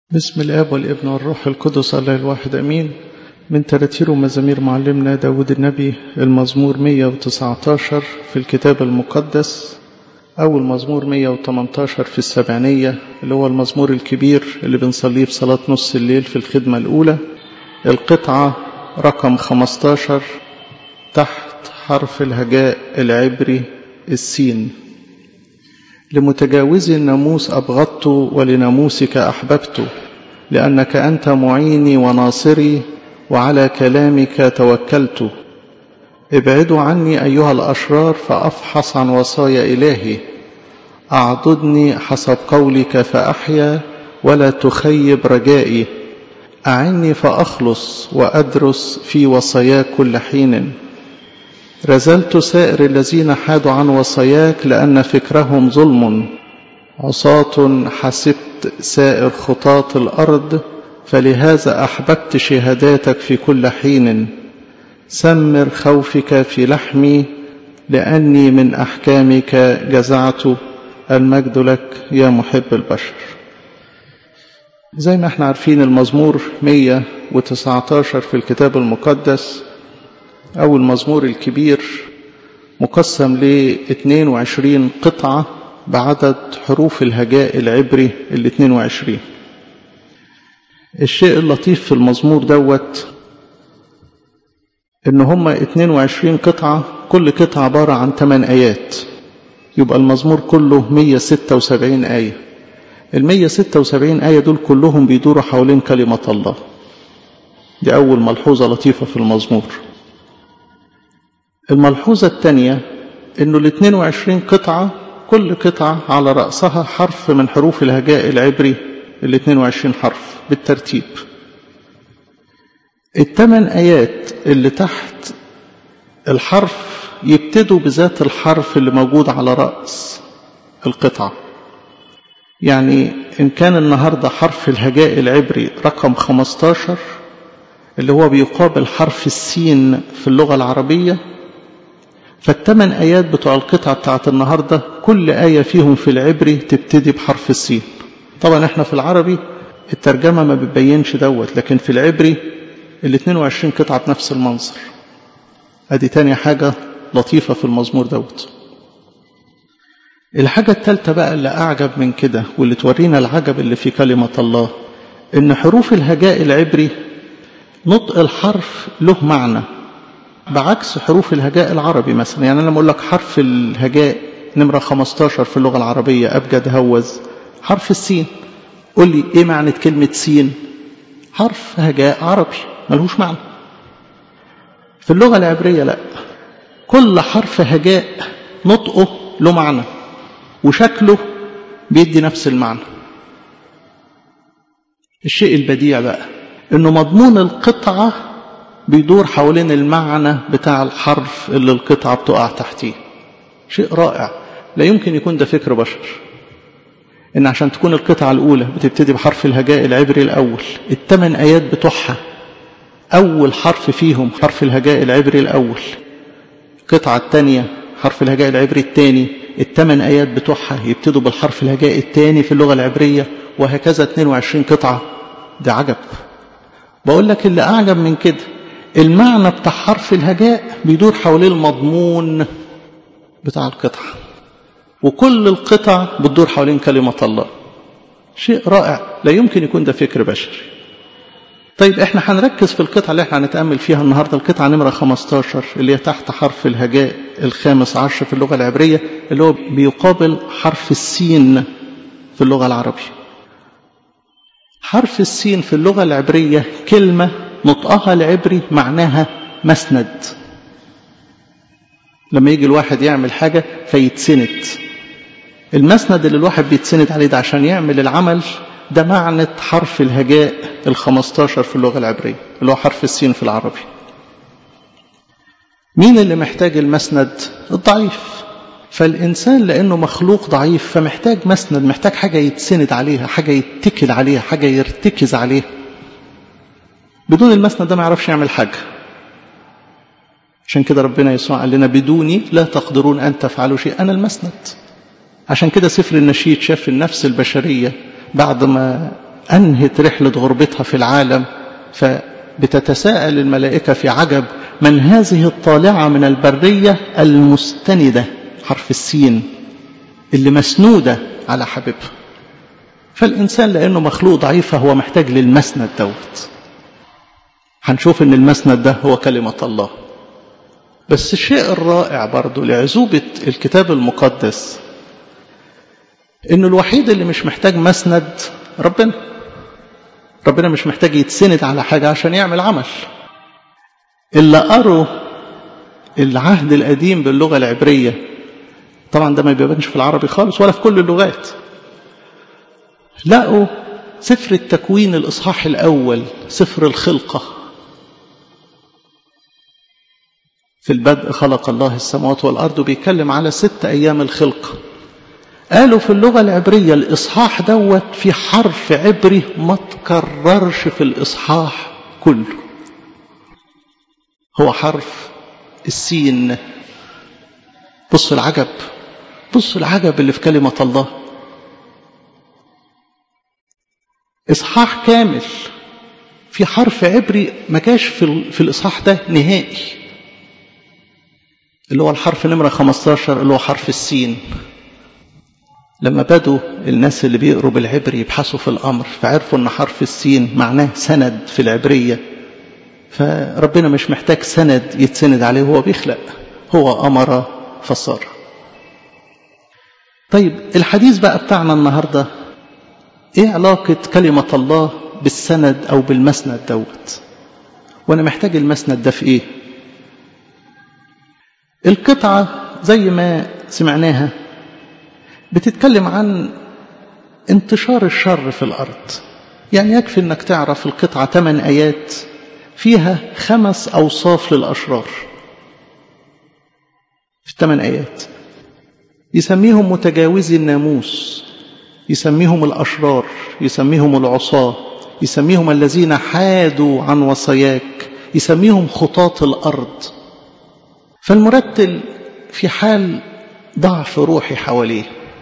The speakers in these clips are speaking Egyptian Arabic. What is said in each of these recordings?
بسم الآب والابن والروح القدس الله الواحد أمين من تراتير ومزامير معلمنا داود النبي المزمور 119 في الكتاب المقدس أو المزمور 118 في السبعينية اللي هو المزمور الكبير اللي بنصليه في صلاة نص الليل في الخدمة الأولى القطعة رقم 15 تحت حرف الهجاء العبري السين لمتجاوز الناموس أبغضت ولناموسك أحببت لأنك أنت معيني وناصري وعلى كلامك توكلت ابعدوا عني أيها الأشرار فأفحص عن وصايا إلهي أعضدني حسب قولك فأحيا ولا تخيب رجائي أعني فأخلص وأدرس في وصاياك كل حين رزلت سائر الذين حادوا عن وصاياك لأن فكرهم ظلم عصاة حسبت سائر خطاة الأرض فلهذا أحببت شهاداتك في كل حين سمر خوفك في لحمي لأني من أحكامك جزعت المجد لك يا محب البشر زي ما احنا عارفين المزمور 119 في الكتاب المقدس أو المزمور الكبير مقسم ل 22 قطعة بعدد حروف الهجاء العبري ال 22 الشيء اللطيف في المزمور دوت إن هما 22 قطعة كل قطعة عبارة عن 8 آيات يبقى المزمور كله 176 آية ال 176 آية دول كلهم بيدوروا حوالين كلمة الله دي أول ملحوظة لطيفة في المزمور الملحوظة الثانية انه ال 22 قطعة كل قطعة على رأسها حرف من حروف الهجاء العبري ال 22 حرف بالترتيب الثمان آيات اللي تحت الحرف يبتدوا بذات الحرف اللي موجود على رأس القطعة يعني إن كان النهاردة حرف الهجاء العبري رقم 15 اللي هو بيقابل حرف السين في اللغة العربية فالثمان آيات بتوع القطعة بتاعت النهاردة كل آية فيهم في العبري تبتدي بحرف السين طبعا احنا في العربي الترجمة ما بتبينش دوت لكن في العبري ال 22 قطعة بنفس المنظر ادي تاني حاجة لطيفة في المزمور دوت الحاجة الثالثة بقى اللي أعجب من كده واللي تورينا العجب اللي في كلمة الله إن حروف الهجاء العبري نطق الحرف له معنى بعكس حروف الهجاء العربي مثلا يعني أنا لما أقول لك حرف الهجاء نمرة 15 في اللغة العربية أبجد هوز حرف السين قول لي إيه معنى كلمة سين حرف هجاء عربي ملهوش معنى في اللغة العبرية لا كل حرف هجاء نطقه له معنى وشكله بيدي نفس المعنى الشيء البديع بقى انه مضمون القطعه بيدور حوالين المعنى بتاع الحرف اللي القطعة بتقع تحتيه شيء رائع لا يمكن يكون ده فكر بشر إن عشان تكون القطعة الأولى بتبتدي بحرف الهجاء العبري الأول الثمان آيات بتوعها أول حرف فيهم حرف الهجاء العبري الأول القطعة الثانية حرف الهجاء العبري الثاني الثمان آيات بتوعها يبتدوا بالحرف الهجاء الثاني في اللغة العبرية وهكذا 22 قطعة ده عجب بقول لك اللي أعجب من كده المعنى بتاع حرف الهجاء بيدور حوالين المضمون بتاع القطعة وكل القطع بتدور حوالين كلمة الله شيء رائع لا يمكن يكون ده فكر بشري طيب احنا هنركز في القطعة اللي احنا هنتأمل فيها النهاردة القطعة نمرة 15 اللي هي تحت حرف الهجاء الخامس عشر في اللغة العبرية اللي هو بيقابل حرف السين في اللغة العربية حرف السين في اللغة العبرية كلمة نطقها العبري معناها مسند لما يجي الواحد يعمل حاجة فيتسند المسند اللي الواحد بيتسند عليه ده عشان يعمل العمل ده معنى حرف الهجاء الخمستاشر في اللغة العبرية اللي هو حرف السين في العربي مين اللي محتاج المسند الضعيف فالإنسان لأنه مخلوق ضعيف فمحتاج مسند محتاج حاجة يتسند عليها حاجة يتكل عليها حاجة يرتكز عليها بدون المسند ده ما يعرفش يعمل حاجة عشان كده ربنا يسوع قال لنا بدوني لا تقدرون أن تفعلوا شيء أنا المسند عشان كده سفر النشيد شاف النفس البشرية بعد ما أنهت رحلة غربتها في العالم فبتتساءل الملائكة في عجب من هذه الطالعة من البرية المستندة حرف السين اللي مسنودة على حبيبها فالإنسان لأنه مخلوق ضعيف فهو محتاج للمسند دوت هنشوف ان المسند ده هو كلمة الله بس الشيء الرائع برضو لعزوبة الكتاب المقدس انه الوحيد اللي مش محتاج مسند ربنا ربنا مش محتاج يتسند على حاجة عشان يعمل عمل اللي قروا العهد القديم باللغة العبرية طبعا ده ما بيبانش في العربي خالص ولا في كل اللغات لقوا سفر التكوين الإصحاح الأول سفر الخلقة في البدء خلق الله السماوات والأرض بيتكلم على ست أيام الخلقة قالوا في اللغة العبرية الإصحاح دوت في حرف عبري ما تكررش في الإصحاح كله هو حرف السين بصوا العجب بصوا العجب اللي في كلمة الله إصحاح كامل في حرف عبري ما جاش في, في الإصحاح ده نهائي اللي هو الحرف نمرة 15 اللي هو حرف السين لما بدوا الناس اللي بيقروا بالعبري يبحثوا في الأمر فعرفوا أن حرف السين معناه سند في العبرية فربنا مش محتاج سند يتسند عليه هو بيخلق هو أمر فصار طيب الحديث بقى بتاعنا النهاردة ايه علاقة كلمة الله بالسند او بالمسند دوت وانا محتاج المسند ده في ايه القطعة زي ما سمعناها بتتكلم عن انتشار الشر في الأرض يعني يكفي أنك تعرف القطعة ثمان آيات فيها خمس أوصاف للأشرار في الثمان آيات يسميهم متجاوزي الناموس يسميهم الأشرار يسميهم العصاة يسميهم الذين حادوا عن وصاياك يسميهم خطاة الأرض فالمرتل في حال ضعف روحي حواليه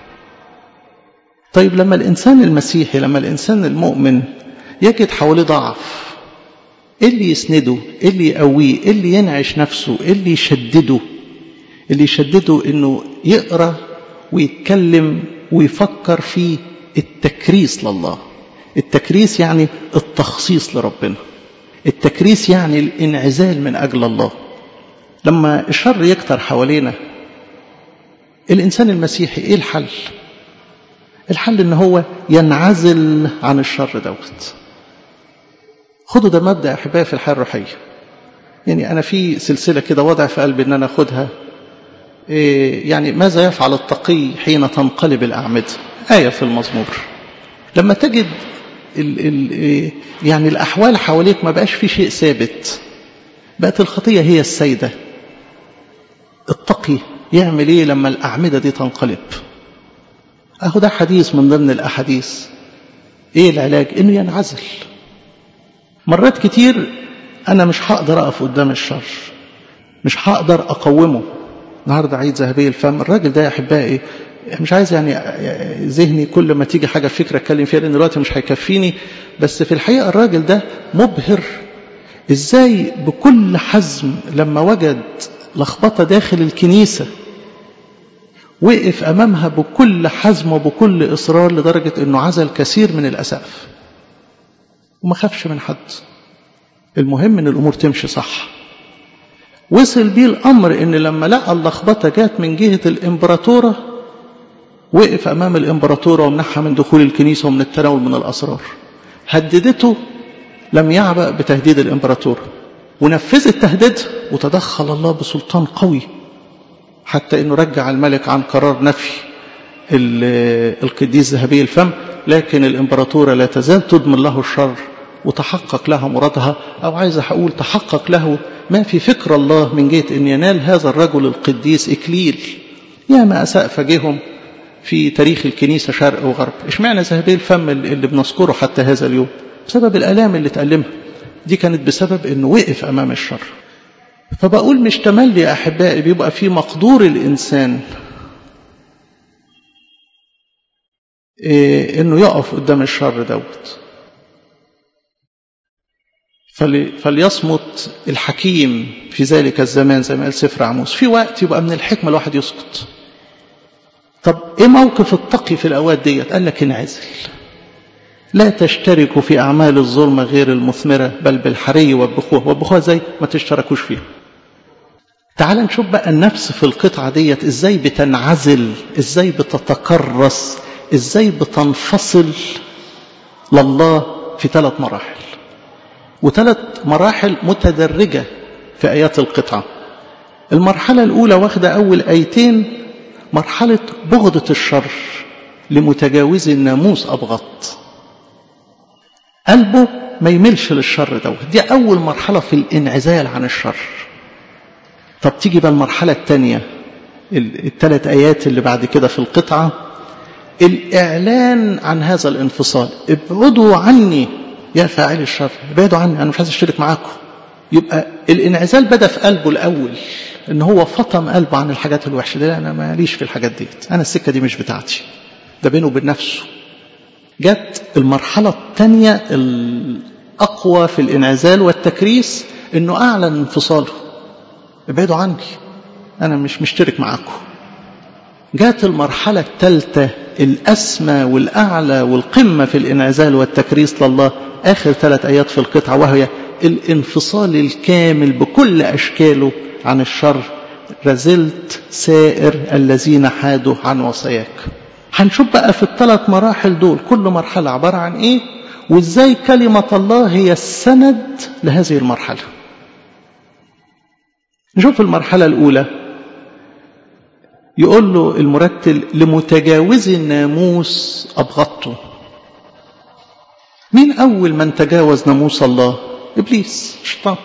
طيب لما الإنسان المسيحي لما الإنسان المؤمن يجد حواليه ضعف إيه اللي يسنده إيه اللي يقويه إيه اللي ينعش نفسه إيه اللي يشدده اللي يشدده إنه يقرأ ويتكلم ويفكر في التكريس لله التكريس يعني التخصيص لربنا التكريس يعني الانعزال من أجل الله لما الشر يكتر حوالينا الإنسان المسيحي إيه الحل الحل إن هو ينعزل عن الشر دوت خدوا ده مبدأ أحبائي في الحياة الروحية يعني أنا في سلسلة كده وضع في قلبي إن أنا أخدها إيه يعني ماذا يفعل التقي حين تنقلب الأعمدة آية في المزمور لما تجد ال ال إيه يعني الأحوال حواليك ما بقاش في شيء ثابت بقت الخطية هي السيدة التقي يعمل ايه لما الأعمدة دي تنقلب اهو ده حديث من ضمن الأحاديث ايه العلاج انه ينعزل مرات كتير انا مش هقدر اقف قدام الشر مش هقدر اقومه النهارده عيد ذهبي الفم الراجل ده يا احبائي مش عايز يعني ذهني كل ما تيجي حاجه فكره اتكلم فيها لان دلوقتي مش هيكفيني بس في الحقيقه الراجل ده مبهر ازاي بكل حزم لما وجد لخبطه داخل الكنيسه وقف امامها بكل حزم وبكل اصرار لدرجه انه عزل كثير من الاسقف وما خافش من حد المهم ان الامور تمشي صح وصل بيه الامر ان لما لقى اللخبطه جات من جهه الامبراطوره وقف امام الامبراطوره ومنعها من دخول الكنيسه ومن التناول من الاسرار هددته لم يعبأ بتهديد الامبراطوره ونفذ التهديد وتدخل الله بسلطان قوي حتى انه رجع الملك عن قرار نفي القديس ذهبي الفم لكن الامبراطوره لا تزال تضمن له الشر وتحقق لها مرادها او عايز اقول تحقق له ما في فكر الله من جهه ان ينال هذا الرجل القديس اكليل يا ما اساء فجهم في تاريخ الكنيسه شرق وغرب اشمعنى ذهبي الفم اللي بنذكره حتى هذا اليوم بسبب الالام اللي تألمها دي كانت بسبب انه وقف امام الشر فبقول مش تملي يا احبائي بيبقى في مقدور الانسان إيه انه يقف قدام الشر دوت فليصمت الحكيم في ذلك الزمان زي ما قال سفر عموس في وقت يبقى من الحكمة الواحد يسكت طب ايه موقف التقي في الاوقات ديت قال لك انعزل لا تشتركوا في اعمال الظلمه غير المثمره بل بالحري وبخوه وبخوه زي ما تشتركوش فيها تعال نشوف بقى النفس في القطعه ديت ازاي بتنعزل ازاي بتتكرس ازاي بتنفصل لله في ثلاث مراحل وثلاث مراحل متدرجه في ايات القطعه المرحله الاولى واخده اول ايتين مرحلة بغضة الشر لمتجاوز الناموس أبغط قلبه ما يملش للشر دوت دي أول مرحلة في الانعزال عن الشر طب تيجي بقى المرحلة الثانية الثلاث آيات اللي بعد كده في القطعة الإعلان عن هذا الانفصال ابعدوا عني يا فاعل الشر ابعدوا عني أنا مش عايز أشترك معاكم يبقى الانعزال بدأ في قلبه الأول ان هو فطم قلبه عن الحاجات الوحشه دي لا انا ماليش في الحاجات ديت انا السكه دي مش بتاعتي ده بينه وبين نفسه جت المرحله الثانيه الاقوى في الانعزال والتكريس انه اعلن انفصاله ابعدوا عني انا مش مشترك معاكم جات المرحله الثالثه الاسمى والاعلى والقمه في الانعزال والتكريس لله اخر ثلاث ايات في القطعه وهي الانفصال الكامل بكل اشكاله عن الشر رزلت سائر الذين حادوا عن وصاياك هنشوف بقى في الثلاث مراحل دول كل مرحلة عبارة عن ايه وازاي كلمة الله هي السند لهذه المرحلة نشوف المرحلة الأولى يقول له المرتل لمتجاوز الناموس أبغضته مين أول من تجاوز ناموس الله إبليس شيطان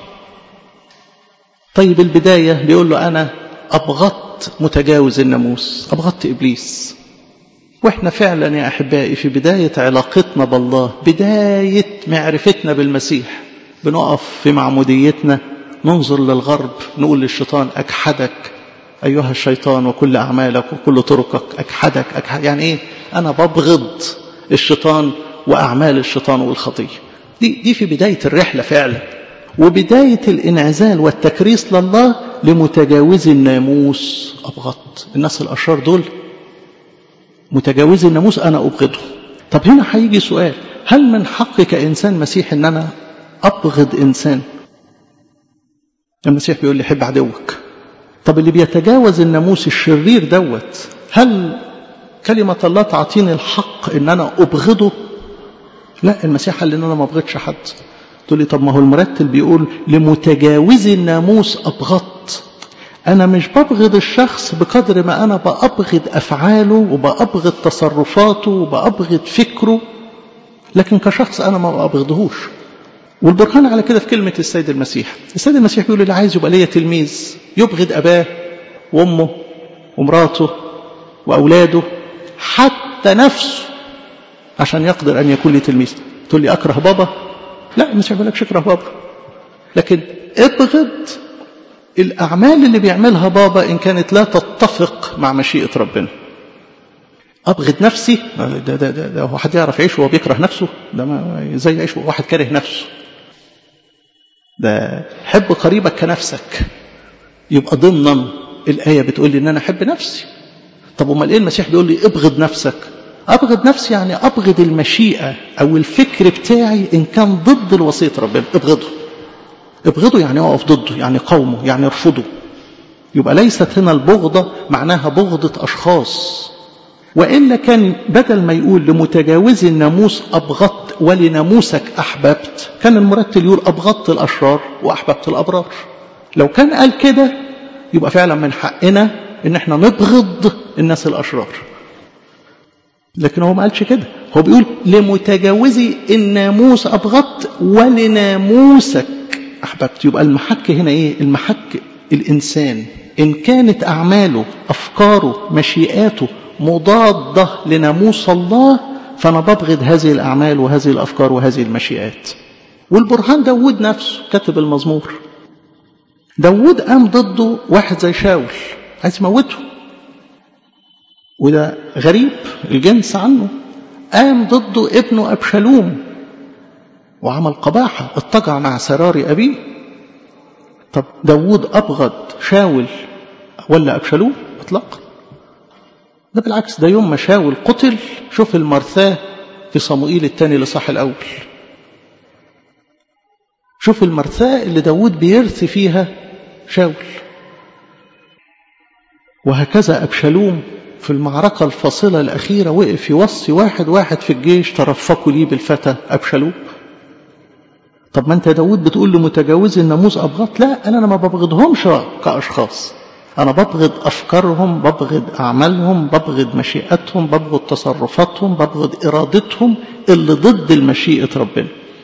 طيب البداية بيقول له أنا أبغضت متجاوز الناموس أبغضت إبليس وإحنا فعلا يا أحبائي في بداية علاقتنا بالله بداية معرفتنا بالمسيح بنقف في معموديتنا ننظر للغرب نقول للشيطان أجحدك أيها الشيطان وكل أعمالك وكل طرقك أجحدك, أجحد يعني إيه أنا ببغض الشيطان وأعمال الشيطان والخطية دي, دي في بداية الرحلة فعلا وبداية الانعزال والتكريس لله لمتجاوز الناموس أبغض الناس الأشرار دول متجاوز الناموس أنا أبغضه طب هنا هيجي سؤال هل من حقي كإنسان مسيح أن أنا أبغض إنسان المسيح بيقول لي حب عدوك طب اللي بيتجاوز الناموس الشرير دوت هل كلمة الله تعطيني الحق ان انا ابغضه لا المسيح قال ان انا ما ابغضش حد تقول لي طب ما هو المرتل بيقول لمتجاوز الناموس ابغضت انا مش ببغض الشخص بقدر ما انا بابغض افعاله وبابغض تصرفاته وبابغض فكره لكن كشخص انا ما بابغضهوش والبرهان على كده في كلمة السيد المسيح السيد المسيح بيقول اللي عايز يبقى ليا تلميذ يبغض أباه وأمه ومراته وأولاده حتى نفسه عشان يقدر أن يكون لي تلميذ تقول لي أكره بابا لا مش هقول لك اكره بابا لكن ابغض الأعمال اللي بيعملها بابا إن كانت لا تتفق مع مشيئة ربنا أبغض نفسي ده, ده, ده, ده هو حد يعرف يعيش وهو بيكره نفسه ده ما زي يعيش واحد كاره نفسه ده حب قريبك كنفسك يبقى ضمنا الآية بتقول لي إن أنا أحب نفسي طب أمال إيه المسيح بيقول لي ابغض نفسك أبغض نفسي يعني أبغض المشيئة أو الفكر بتاعي إن كان ضد الوصية ربنا ابغضه ابغضه يعني اقف ضده يعني قومه يعني ارفضه يبقى ليست هنا البغضة معناها بغضة أشخاص وإلا كان بدل ما يقول لمتجاوز الناموس أبغضت ولناموسك أحببت كان المرتل يقول أبغضت الأشرار وأحببت الأبرار لو كان قال كده يبقى فعلا من حقنا إن احنا نبغض الناس الأشرار لكن هو ما قالش كده هو بيقول لمتجاوزي الناموس أبغضت ولناموسك أحببت يبقى المحك هنا إيه المحك الإنسان إن كانت أعماله أفكاره مشيئاته مضادة لناموس الله فأنا ببغض هذه الأعمال وهذه الأفكار وهذه المشيئات والبرهان داود نفسه كاتب المزمور داود قام ضده واحد زي شاول عايز يموته وده غريب الجنس عنه قام ضده ابنه أبشالوم وعمل قباحة اتجع مع سرار أبيه طب داود أبغض شاول ولا أبشالوم اطلاقا ده بالعكس ده يوم ما شاول قتل شوف المرثاه في صموئيل الثاني لصح الأول شوف المرثاه اللي داود بيرثي فيها شاول وهكذا أبشالوم في المعركة الفاصلة الأخيرة وقف يوصي واحد واحد في الجيش ترفقوا لي بالفتى أبشالوم طب ما أنت يا داود بتقول لمتجاوز الناموس أبغض لا أنا ما ببغضهمش كأشخاص أنا ببغض أفكارهم ببغض أعمالهم ببغض مشيئتهم ببغض تصرفاتهم ببغض إرادتهم اللي ضد المشيئة ربنا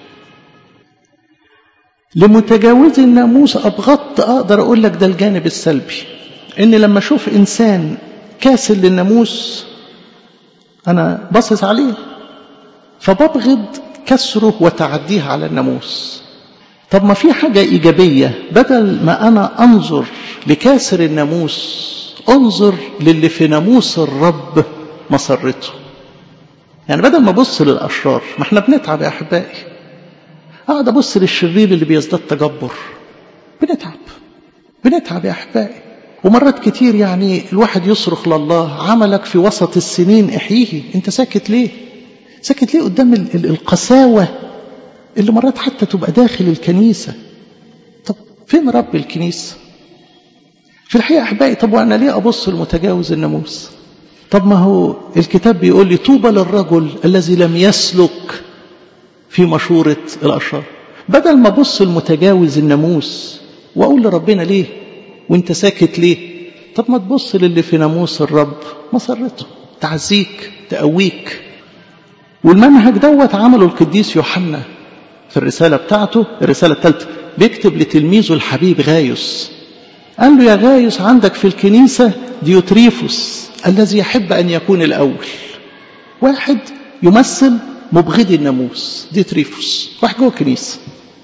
لمتجاوز الناموس أبغضت أقدر أقول لك ده الجانب السلبي إن لما أشوف إنسان كاسل للناموس أنا باصص عليه فببغض كسره وتعديه على الناموس طب ما في حاجة إيجابية بدل ما أنا أنظر لكاسر الناموس انظر للي في ناموس الرب مسرته يعني بدل ما أبص للأشرار ما احنا بنتعب يا أحبائي أقعد أبص للشرير اللي بيزداد تجبر بنتعب بنتعب يا أحبائي ومرات كتير يعني الواحد يصرخ لله عملك في وسط السنين احييه انت ساكت ليه ساكت ليه قدام القساوة اللي مرات حتى تبقى داخل الكنيسة طب فين رب الكنيسة في الحقيقة أحبائي طب وأنا ليه أبص لمتجاوز الناموس طب ما هو الكتاب بيقول لي طوبى للرجل الذي لم يسلك في مشورة الأشرار بدل ما أبص لمتجاوز الناموس وأقول لربنا ليه وانت ساكت ليه طب ما تبص للي في ناموس الرب مسرته تعزيك تقويك والمنهج دوت عمله القديس يوحنا في الرسالة بتاعته الرسالة الثالثة بيكتب لتلميذه الحبيب غايوس قال له يا غايوس عندك في الكنيسة ديوتريفوس الذي يحب أن يكون الأول واحد يمثل مبغضي الناموس ديوتريفوس واحد جوه الكنيسة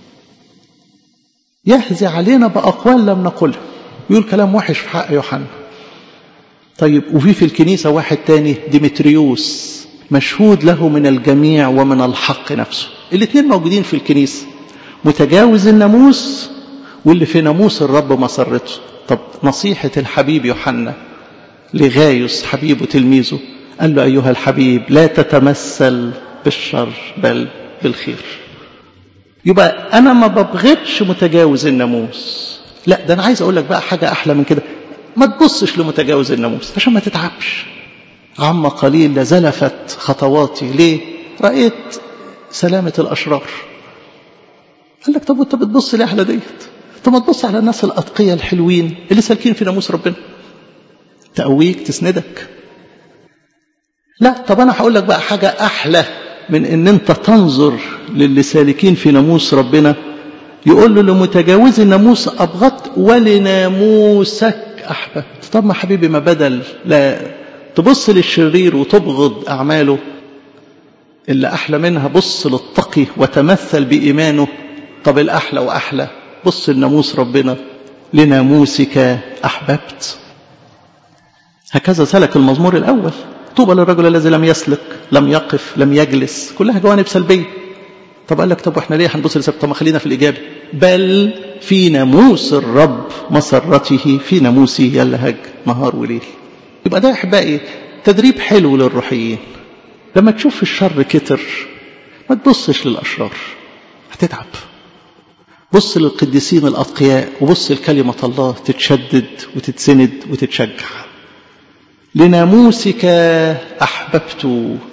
يهزي علينا بأقوال لم نقلها يقول كلام وحش في حق يوحنا طيب وفي في الكنيسة واحد تاني ديمتريوس مشهود له من الجميع ومن الحق نفسه الاثنين موجودين في الكنيسة متجاوز الناموس واللي في ناموس الرب مسرته طب نصيحة الحبيب يوحنا لغايوس حبيبه تلميذه قال له أيها الحبيب لا تتمثل بالشر بل بالخير يبقى أنا ما ببغضش متجاوز الناموس لا ده أنا عايز أقول لك بقى حاجة أحلى من كده ما تبصش لمتجاوز الناموس عشان ما تتعبش عم قليل لزلفت خطواتي ليه رأيت سلامة الأشرار قال لك طب وانت بتبص ليه على ديت طب ما تبص على الناس الأتقية الحلوين اللي سالكين في ناموس ربنا تقويك تسندك لا طب أنا هقول لك بقى حاجة أحلى من ان انت تنظر للي سالكين في ناموس ربنا يقول له لمتجاوز الناموس أبغضت ولناموسك أحببت طب ما حبيبي ما بدل لا تبص للشرير وتبغض أعماله اللي أحلى منها بص للتقي وتمثل بإيمانه طب الأحلى وأحلى بص لناموس ربنا لناموسك أحببت هكذا سلك المزمور الأول طوبى للرجل الذي لم يسلك لم يقف لم يجلس كلها جوانب سلبية طب قال لك طب واحنا ليه هنبص لسبب طب ما خلينا في الإجابة بل في ناموس الرب مسرته في ناموسه يلهج نهار وليل يبقى ده أحبائي تدريب حلو للروحيين لما تشوف الشر كتر ما تبصش للأشرار هتتعب بص للقديسين الأتقياء وبص لكلمة الله تتشدد وتتسند وتتشجع لناموسك أحببت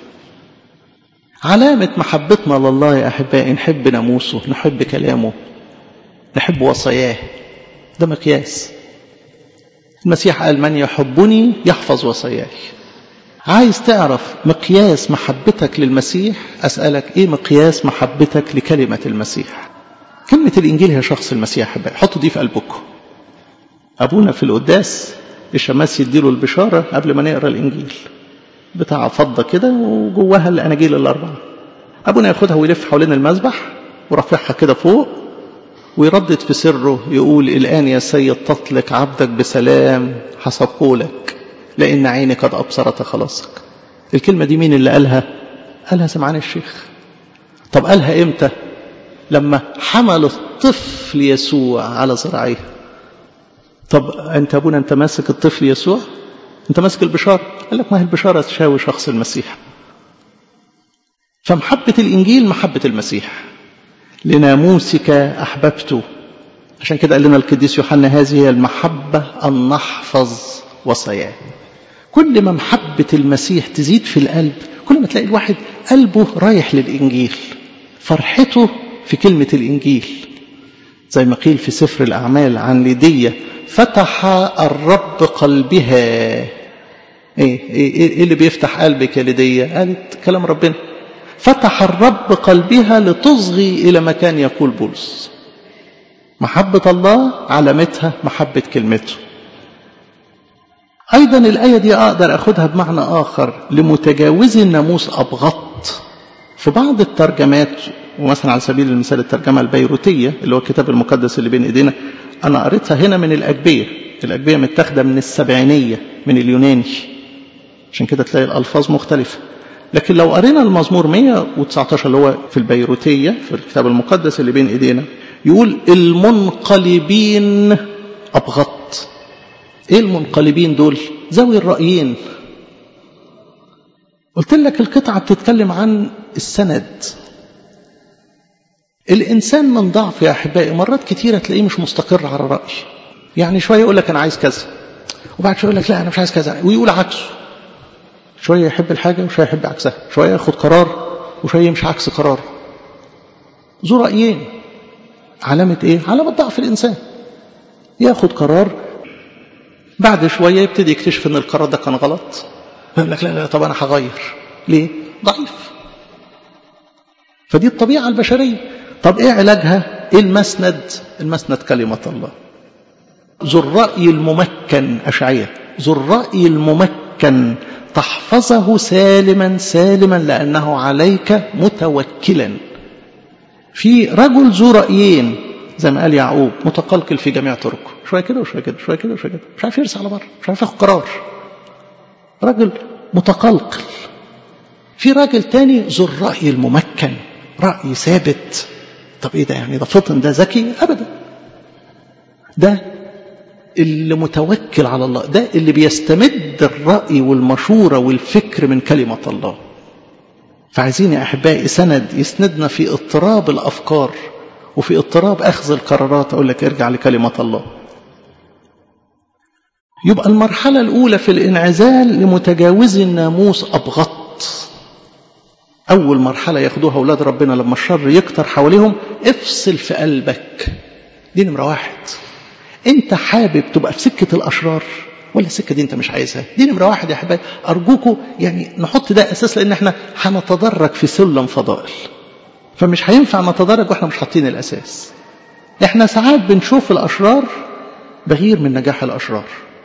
علامة محبتنا لله يا أحبائي نحب ناموسه نحب كلامه نحب وصاياه ده مقياس المسيح قال من يحبني يحفظ وصاياي عايز تعرف مقياس محبتك للمسيح أسألك إيه مقياس محبتك لكلمة المسيح كلمة الإنجيل هي شخص المسيح أحبائي حطوا دي في قلبكم أبونا في القداس الشماس يديله البشارة قبل ما نقرأ الإنجيل بتاع فضة كده وجواها الأناجيل الأربعة أبونا ياخدها ويلف حوالين المذبح ورفعها كده فوق ويردد في سره يقول الآن يا سيد تطلق عبدك بسلام حسب قولك لأن عيني قد أبصرت خلاصك الكلمة دي مين اللي قالها قالها سمعان الشيخ طب قالها إمتى لما حمل الطفل يسوع على ذراعيه طب انت ابونا انت ماسك الطفل يسوع انت ماسك البشاره قال لك ما هي البشاره تشاوي شخص المسيح فمحبه الانجيل محبه المسيح لناموسك احببت عشان كده قال لنا القديس يوحنا هذه هي المحبه ان نحفظ وصاياه كل ما محبه المسيح تزيد في القلب كل ما تلاقي الواحد قلبه رايح للانجيل فرحته في كلمه الانجيل زي ما قيل في سفر الاعمال عن ليديه فتح الرب قلبها ايه ايه, إيه اللي بيفتح قلبك يا ليديه قالت كلام ربنا فتح الرب قلبها لتصغي الى ما كان يقول بولس محبه الله علامتها محبه كلمته ايضا الايه دي اقدر اخدها بمعنى اخر لمتجاوزي الناموس ابغض في بعض الترجمات ومثلا على سبيل المثال الترجمه البيروتيه اللي هو الكتاب المقدس اللي بين ايدينا انا قريتها هنا من الاجبيه الاجبيه متاخده من السبعينيه من اليوناني عشان كده تلاقي الالفاظ مختلفه لكن لو قرينا المزمور 119 اللي هو في البيروتيه في الكتاب المقدس اللي بين ايدينا يقول المنقلبين ابغض ايه المنقلبين دول ذوي الرايين قلت لك القطعه بتتكلم عن السند الانسان من ضعف يا احبائي مرات كتيره تلاقيه مش مستقر على الراي يعني شويه يقول لك انا عايز كذا وبعد شويه يقول لك لا انا مش عايز كذا ويقول عكسه شويه يحب الحاجه وشويه يحب عكسها شويه ياخد قرار وشويه يمشي عكس قرار ذو رايين علامه ايه علامه ضعف الانسان ياخد قرار بعد شويه يبتدي يكتشف ان القرار ده كان غلط يقول لك لا لا طب انا هغير ليه ضعيف فدي الطبيعه البشريه طب ايه علاجها ايه المسند المسند كلمه الله ذو الراي الممكن اشعياء ذو الراي الممكن تحفظه سالما سالما لانه عليك متوكلا في رجل ذو رايين زي ما قال يعقوب متقلقل في جميع طرقه شويه كده وشويه كده شويه كده وشويه كده مش عارف يرسى على بره مش عارف ياخد قرار راجل متقلقل في راجل تاني ذو الراي الممكن راي ثابت طب ايه ده يعني ده فطن ده ذكي ابدا ده اللي متوكل على الله ده اللي بيستمد الراي والمشوره والفكر من كلمه الله فعايزين يا احبائي سند يسندنا في اضطراب الافكار وفي اضطراب اخذ القرارات اقول لك ارجع لكلمه الله يبقى المرحله الاولى في الانعزال لمتجاوزي الناموس ابغض اول مرحله ياخدوها اولاد ربنا لما الشر يكتر حواليهم افصل في قلبك دي نمره واحد انت حابب تبقى في سكه الاشرار ولا السكه دي انت مش عايزها دي نمره واحد يا حبايبي ارجوكم يعني نحط ده اساس لان احنا هنتدرج في سلم فضائل فمش هينفع نتدرج واحنا مش حاطين الاساس احنا ساعات بنشوف الاشرار بغير من نجاح الاشرار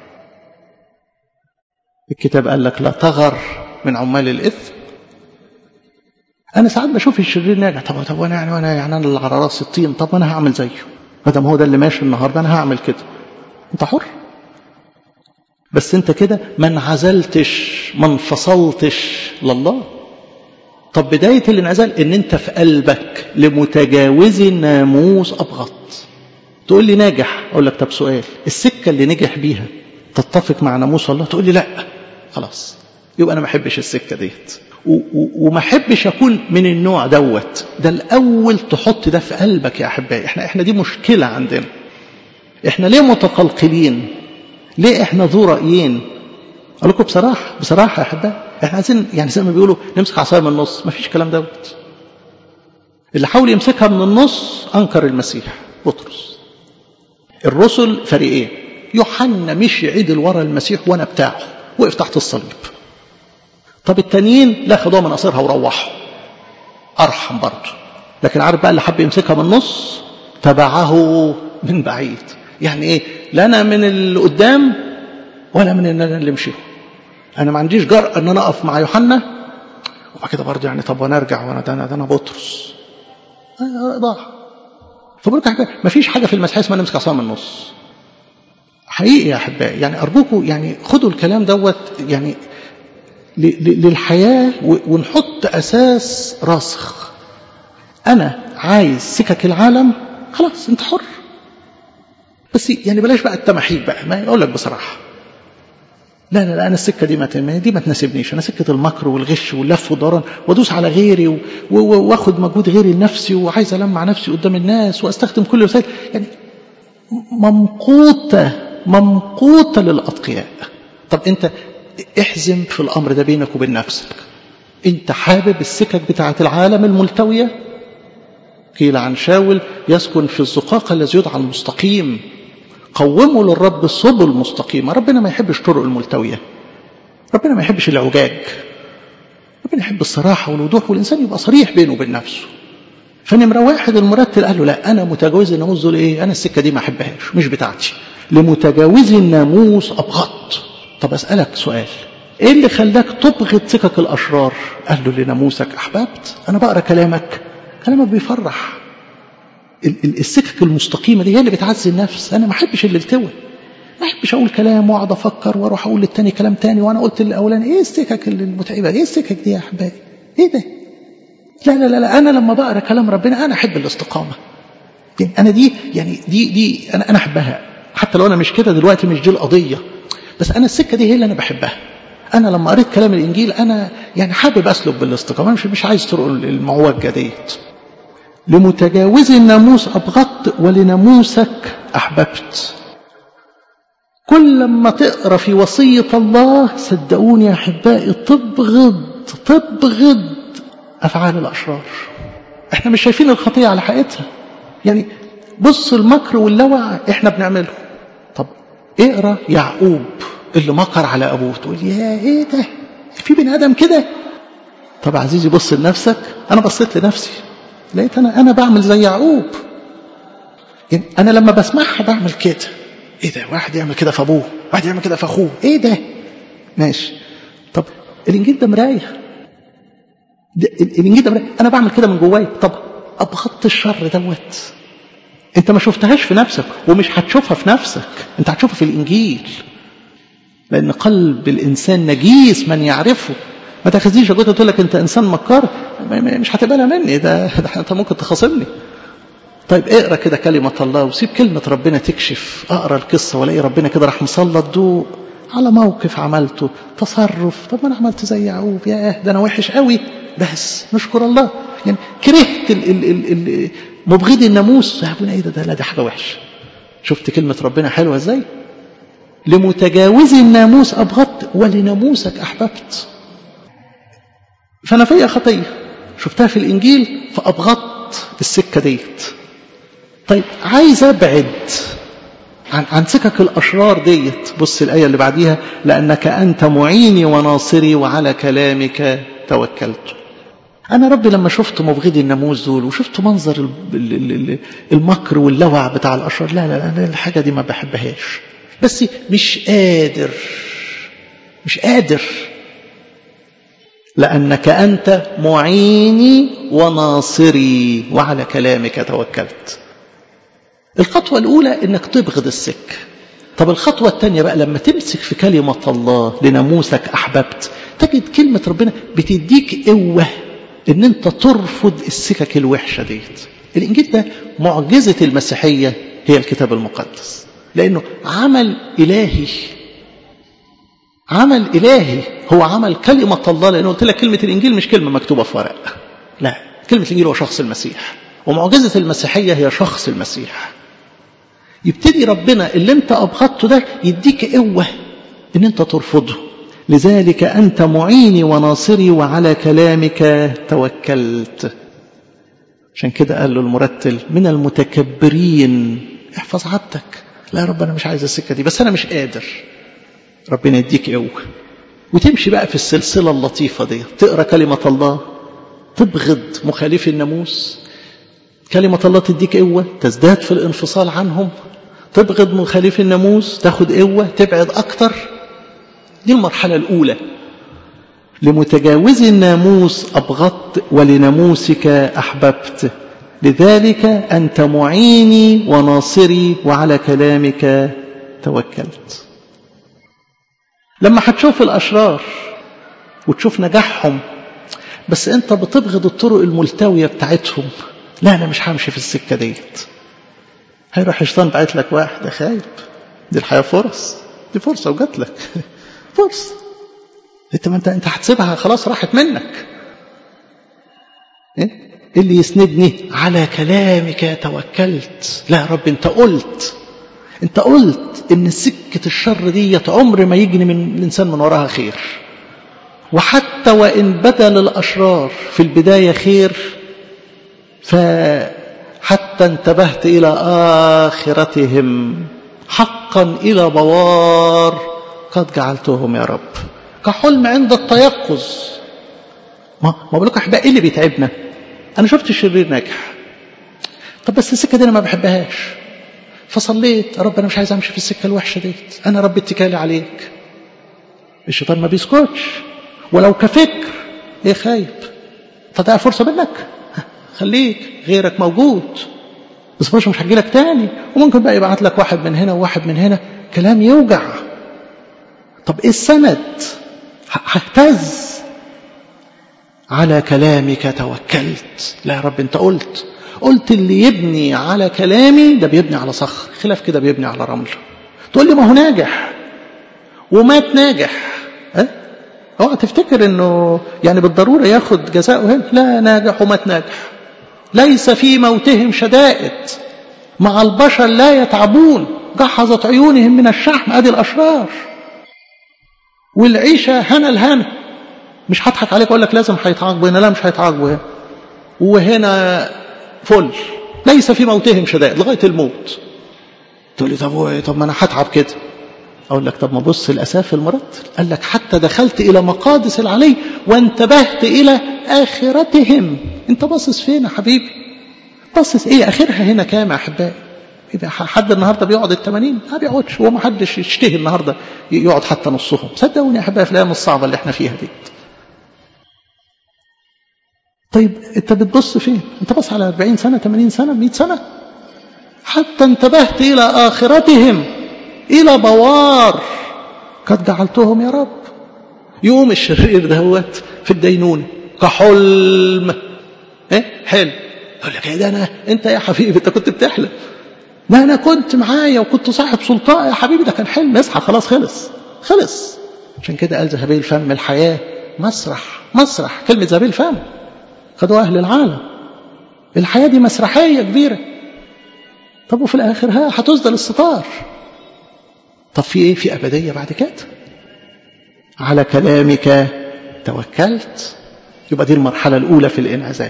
الكتاب قال لك لا تغر من عمال الاثم انا ساعات بشوف الشرير ناجح طب طب وانا يعني وانا يعني انا اللي على راس الطين طب وانا هعمل زيه ما دام هو ده اللي ماشي النهارده انا هعمل كده انت حر بس انت كده ما انعزلتش ما انفصلتش لله طب بداية الانعزال ان انت في قلبك لمتجاوز الناموس ابغض تقول لي ناجح اقول لك طب سؤال السكة اللي نجح بيها تتفق مع ناموس الله تقول لي لا خلاص يبقى انا ما احبش السكة ديت وما احبش اكون من النوع دوت ده الاول تحط ده في قلبك يا احبائي احنا احنا دي مشكله عندنا احنا ليه متقلقلين ليه احنا ذو رايين اقول لكم بصراحه بصراحه يا احبائي احنا عايزين يعني زي ما بيقولوا نمسك عصايه من النص ما فيش كلام دوت اللي حاول يمسكها من النص انكر المسيح بطرس الرسل فريقين يوحنا مشي عدل ورا المسيح وانا بتاعه وقف تحت الصليب طب التانيين لا خدوها من قصرها وروحوا ارحم برضه لكن عارف بقى اللي حب يمسكها من النص تبعه من بعيد يعني ايه لا انا من اللي قدام ولا من ان انا اللي مشيه انا ما عنديش جرأة ان انا اقف مع يوحنا وبعد كده برضه يعني طب وانا ارجع وانا ده انا ده انا بطرس ضاع فبقول لك ما فيش حاجه في المسيحيه اسمها نمسك عصا من النص حقيقي يا احبائي يعني ارجوكم يعني خدوا الكلام دوت يعني للحياة ونحط أساس راسخ أنا عايز سكك العالم خلاص انت حر بس يعني بلاش بقى التمحيك بقى ما يقول لك بصراحه لا لا لا انا السكه دي ما دي ما تناسبنيش انا سكه المكر والغش واللف والدوران وادوس على غيري واخد مجهود غيري لنفسي وعايز المع نفسي قدام الناس واستخدم كل الوسائل يعني ممقوته ممقوته للاتقياء طب انت احزم في الامر ده بينك وبين نفسك انت حابب السكك بتاعه العالم الملتويه قيل عن شاول يسكن في الزقاق الذي يدعى المستقيم قوموا للرب السبل المستقيمة ربنا ما يحبش طرق الملتوية ربنا ما يحبش العجاج ربنا يحب الصراحة والوضوح والإنسان يبقى صريح بينه وبين نفسه فنمرة واحد المرتل قال له لا أنا متجاوز الناموس دول إيه أنا السكة دي ما أحبهاش مش بتاعتي لمتجاوز الناموس أبغض طب أسألك سؤال إيه اللي خلاك تبغض سكك الأشرار قال له لناموسك أحببت أنا بقرأ كلامك كلامك بيفرح السكك المستقيمة دي هي اللي بتعزي النفس أنا ما أحبش اللي التوى ما أحبش أقول كلام وأقعد أفكر وأروح أقول للتاني كلام تاني وأنا قلت للأولاني إيه السكك المتعبة إيه السكك دي يا أحبابي إيه ده لا لا لا, لا أنا لما بقرأ كلام ربنا أنا أحب الاستقامة يعني أنا دي يعني دي دي أنا أنا أحبها حتى لو أنا مش كده دلوقتي مش دي القضية بس أنا السكة دي هي اللي أنا بحبها أنا لما قريت كلام الإنجيل أنا يعني حابب أسلك بالاستقامة مش مش عايز طرق المعوجة ديت لمتجاوز الناموس أبغضت ولناموسك أحببت كل ما تقرأ في وصية الله صدقوني يا أحبائي تبغض تبغض أفعال الأشرار احنا مش شايفين الخطية على حقيقتها يعني بص المكر واللوع احنا بنعمله طب اقرأ يعقوب اللي مكر على أبوه تقول يا ايه ده في بني آدم كده طب عزيزي بص لنفسك أنا بصيت لنفسي لقيت انا انا بعمل زي يعقوب يعني انا لما بسمعها بعمل كده ايه ده واحد يعمل كده في ابوه واحد يعمل كده في اخوه ايه ده ماشي طب الانجيل ده مرايه ده الانجيل ده مرايه انا بعمل كده من جوايا طب ابغضت الشر دوت انت ما شفتهاش في نفسك ومش هتشوفها في نفسك انت هتشوفها في الانجيل لان قلب الانسان نجيس من يعرفه ما تاخذنيش يا تقول لك انت انسان مكار مش هتقبلها مني ده, ده انت ممكن تخاصمني طيب اقرا كده كلمه الله وسيب كلمه ربنا تكشف اقرا القصه والاقي ربنا كده راح مسلط ضوء على موقف عملته تصرف طب ما انا عملت زي يعقوب يا ده انا وحش قوي بس نشكر الله يعني كرهت ال ال ال ال مبغضي الناموس يا ابونا ايه ده, ده لا دي حاجه وحشه شفت كلمه ربنا حلوه ازاي لمتجاوز الناموس ابغضت ولناموسك احببت فأنا فيا خطية شفتها في الإنجيل فأبغضت السكة ديت طيب عايز أبعد عن, عن سكك الأشرار ديت بص الآية اللي بعديها لأنك أنت معيني وناصري وعلى كلامك توكلت أنا ربي لما شفت مبغضي الناموس دول وشفت منظر المكر واللوع بتاع الأشرار لا لا لا الحاجة دي ما بحبهاش بس مش قادر مش قادر لأنك أنت معيني وناصري وعلى كلامك توكلت الخطوة الأولى أنك تبغض السك طب الخطوة الثانية بقى لما تمسك في كلمة الله لناموسك أحببت تجد كلمة ربنا بتديك قوة أن أنت ترفض السكك الوحشة ديت الإنجيل ده معجزة المسيحية هي الكتاب المقدس لأنه عمل إلهي عمل إلهي هو عمل كلمة الله لأنه قلت لك كلمة الإنجيل مش كلمة مكتوبة في ورق لا كلمة الإنجيل هو شخص المسيح ومعجزة المسيحية هي شخص المسيح يبتدي ربنا اللي انت أبغضته ده يديك قوة ان انت ترفضه لذلك أنت معيني وناصري وعلى كلامك توكلت عشان كده قال له المرتل من المتكبرين احفظ عبدك لا يا رب أنا مش عايز السكة دي بس أنا مش قادر ربنا يديك قوة وتمشي بقى في السلسلة اللطيفة دي تقرأ كلمة الله تبغض مخالفي الناموس كلمة الله تديك قوة تزداد في الانفصال عنهم تبغض مخالفي الناموس تاخد قوة تبعد أكتر دي المرحلة الأولى لمتجاوز الناموس أبغضت ولناموسك أحببت لذلك أنت معيني وناصري وعلى كلامك توكلت لما هتشوف الأشرار وتشوف نجاحهم بس أنت بتبغض الطرق الملتوية بتاعتهم لا انا مش همشي في السكه ديت هيروح الشيطان بعت لك واحد خايب دي الحياه فرص دي فرصه وجات لك فرصه انت ما انت انت هتسيبها خلاص راحت منك ايه اللي يسندني على كلامك توكلت لا يا رب انت قلت انت قلت ان سكه الشر ديت عمر ما يجني من الانسان من وراها خير وحتى وان بدا للاشرار في البدايه خير فحتى انتبهت الى اخرتهم حقا الى بوار قد جعلتهم يا رب كحلم عند التيقظ ما ما بقول لكم احبائي ايه اللي بيتعبنا انا شفت الشرير ناجح طب بس السكه دي انا ما بحبهاش فصليت يا رب انا مش عايز امشي في السكه الوحشه ديت انا رب اتكالي عليك الشيطان ما بيسكتش ولو كفكر ايه خايب تضيع فرصه منك خليك غيرك موجود بس فرصه مش هتجيلك تاني وممكن بقى يبعت لك واحد من هنا وواحد من هنا كلام يوجع طب ايه السند ههتز على كلامك توكلت لا يا رب انت قلت قلت اللي يبني على كلامي ده بيبني على صخر خلاف كده بيبني على رمل تقول لي ما هو ناجح ومات ناجح ها اوعى تفتكر انه يعني بالضروره ياخد جزاءه هنا لا ناجح ومات ناجح ليس في موتهم شدائد مع البشر لا يتعبون جحظت عيونهم من الشحم ادي الاشرار والعيشه هنا الهنا مش هضحك عليك اقول لك لازم هيتعاقبوا هنا لا مش هيتعاقبوا هنا وهنا فل ليس في موتهم شدائد لغايه الموت تقول لي طب طب ما انا هتعب كده اقول لك طب ما بص الاساف المرتل قال لك حتى دخلت الى مقادس العلي وانتبهت الى اخرتهم انت باصص فين يا حبيبي باصص ايه اخرها هنا كام يا احبائي يبقى حد النهارده بيقعد ال 80 ما بيقعدش هو ما حدش يشتهي النهارده يقعد حتى نصهم صدقوني يا احبائي في الايام الصعبه اللي احنا فيها دي طيب انت بتبص فين انت بص على 40 سنه 80 سنه 100 سنه حتى انتبهت الى اخرتهم الى بوار قد جعلتهم يا رب يقوم الشرير دهوت في الدينونة كحلم ايه حلم يقول لك ايه ده انا انت يا حبيبي انت كنت بتحلم ده انا كنت معايا وكنت صاحب سلطان يا حبيبي ده كان حلم اصحى خلاص خلص خلص عشان كده قال ذهبي الفم الحياة مسرح مسرح كلمة ذهبي الفم خدوها أهل العالم الحياة دي مسرحية كبيرة طب وفي الآخر ها هتسدل الستار طب في ايه في أبدية بعد كده على كلامك توكلت يبقى دي المرحلة الأولى في الانعزال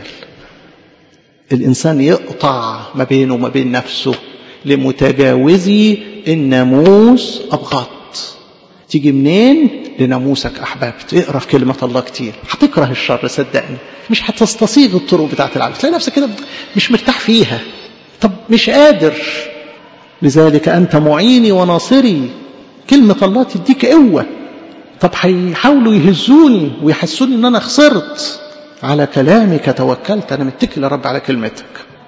الإنسان يقطع ما بينه وما بين نفسه لمتجاوزي الناموس أبغض تيجي منين لناموسك أحببت اقرأ في كلمة الله كتير هتكره الشر صدقني مش هتستصيغ الطرق بتاعت العالم تلاقي نفسك كده مش مرتاح فيها طب مش قادر لذلك أنت معيني وناصري كلمة الله تديك قوة طب هيحاولوا يهزوني ويحسوني ان انا خسرت على كلامك توكلت انا متكل يا رب على كلمتك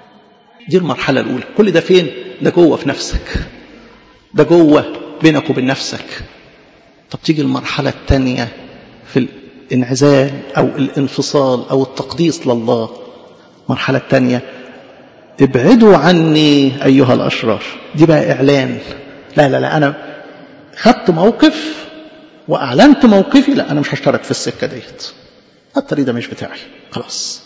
دي المرحله الاولى كل ده فين ده جوه في نفسك ده جوه بينك وبين نفسك طب تيجي المرحله الثانيه في الانعزال او الانفصال او التقديس لله المرحله الثانيه ابعدوا عني ايها الاشرار دي بقى اعلان لا لا لا انا خدت موقف واعلنت موقفي لا انا مش هشترك في السكه ديت الطريق ده مش بتاعي خلاص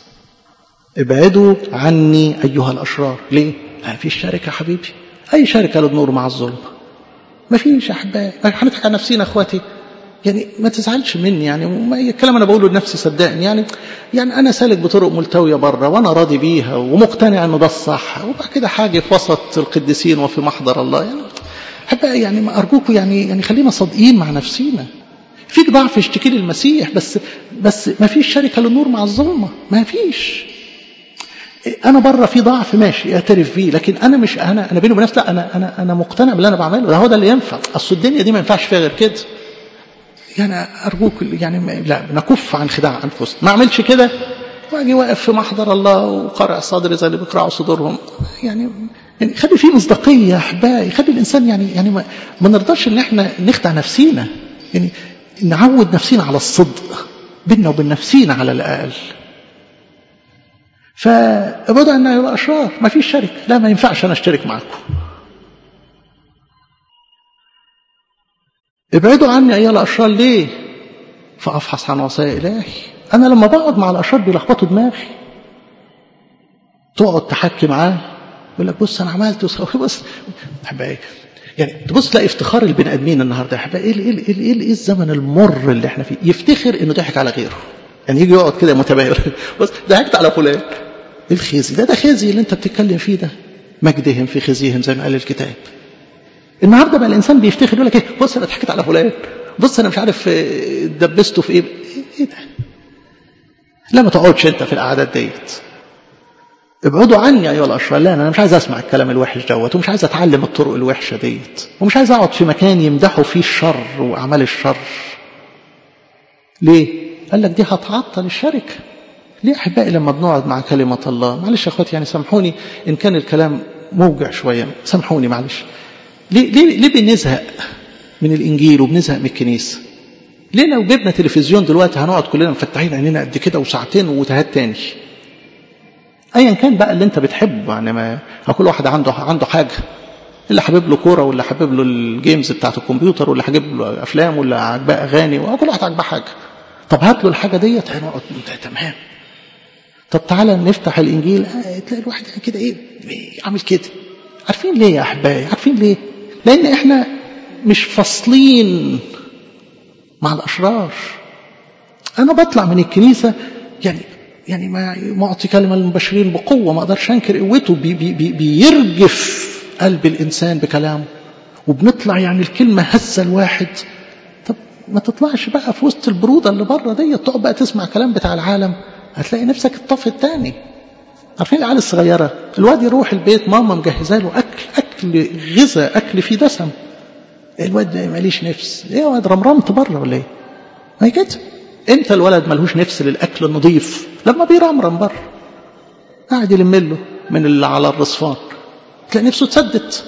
ابعدوا عني ايها الاشرار ليه ما فيش شركه يا حبيبي اي شركه للنور مع الظلم ما فيش يا احبائي هنضحك على نفسينا اخواتي يعني ما تزعلش مني يعني ما الكلام انا بقوله لنفسي صدقني يعني يعني انا سالك بطرق ملتويه بره وانا راضي بيها ومقتنع انه ده الصح وبعد كده حاجه في وسط القديسين وفي محضر الله يعني احبائي يعني ما ارجوكم يعني يعني خلينا صادقين مع نفسينا فيك ضعف اشتكي للمسيح بس بس ما فيش شركه للنور مع الظلمه ما فيش انا بره في ضعف ماشي اعترف بيه لكن انا مش انا انا بيني وبين نفسي لا انا انا انا مقتنع باللي انا بعمله ده هو ده اللي ينفع اصل الدنيا دي ما ينفعش فيها غير كده يعني ارجوك يعني لا نكف عن خداع انفسنا ما اعملش كده واجي واقف في محضر الله وقارع صدري زي اللي بيقرعوا صدورهم يعني يعني خلي فيه مصداقيه يا احبائي خلي الانسان يعني يعني ما, ما نرضاش ان احنا نخدع نفسينا يعني نعود نفسينا على الصدق بيننا وبين نفسينا على الاقل فابعدوا عنا يا الاشرار ما فيش شركه لا ما ينفعش انا اشترك معاكم ابعدوا عني ايها الاشرار ليه فافحص عن وصايا الهي انا لما بقعد مع الاشرار بيلخبطوا دماغي تقعد تحكي معاه يقول لك بص انا عملت وسوي بص احبائي يعني تبص تلاقي افتخار البني ادمين النهارده يا احبائي ايه ايه ايه ايه ايه الزمن المر اللي احنا فيه يفتخر انه ضحك على غيره يعني يجي يقعد كده متباهر بص ضحكت على فلان ايه الخزي ده ده خزي اللي انت بتتكلم فيه ده مجدهم في خزيهم زي ما قال الكتاب النهارده بقى الانسان بيفتخر يقول لك ايه بص انا ضحكت على فلان بص انا مش عارف دبسته في ايه ايه ده لا ما تقعدش انت في القعدات ديت ابعدوا عني ايها الاشرار لا انا مش عايز اسمع الكلام الوحش دوت ومش عايز اتعلم الطرق الوحشه ديت ومش عايز اقعد في مكان يمدحوا فيه الشر واعمال الشر ليه قال لك دي هتعطل الشركه ليه احبائي لما بنقعد مع كلمه الله معلش يا اخواتي يعني سامحوني ان كان الكلام موجع شويه سامحوني معلش ليه ليه ليه بنزهق من الانجيل وبنزهق من الكنيسه ليه لو جبنا تلفزيون دلوقتي هنقعد كلنا مفتحين عينينا قد كده وساعتين وتهات تاني ايا كان بقى اللي انت بتحبه يعني ما كل واحد عنده عنده حاجه اللي حابب له كوره واللي حابب له الجيمز بتاعت الكمبيوتر واللي حابب له افلام واللي عاجباه اغاني وكل واحد عاجباه حاجه طب هات له الحاجه ديت هنقعد تمام طب تعالى نفتح الانجيل آه تلاقي الواحد كده ايه عامل كده عارفين ليه يا احبائي عارفين ليه لان احنا مش فاصلين مع الاشرار انا بطلع من الكنيسه يعني يعني ما معطي كلمه للمبشرين بقوه ما اقدرش انكر قوته بي بي بي بيرجف قلب الانسان بكلامه وبنطلع يعني الكلمه هزه الواحد طب ما تطلعش بقى في وسط البروده اللي بره دي تقعد بقى تسمع كلام بتاع العالم هتلاقي نفسك اتطفت تاني عارفين العيال الصغيره الواد يروح البيت ماما مجهزه له اكل اكل غذاء اكل فيه دسم الواد ماليش نفس ايه يا واد رمرمت بره ولا ايه ما هي كده امتى الولد ملهوش نفس للاكل النظيف لما بيرمرم بره قاعد يلم له من اللي على الرصفان تلاقي نفسه اتسدت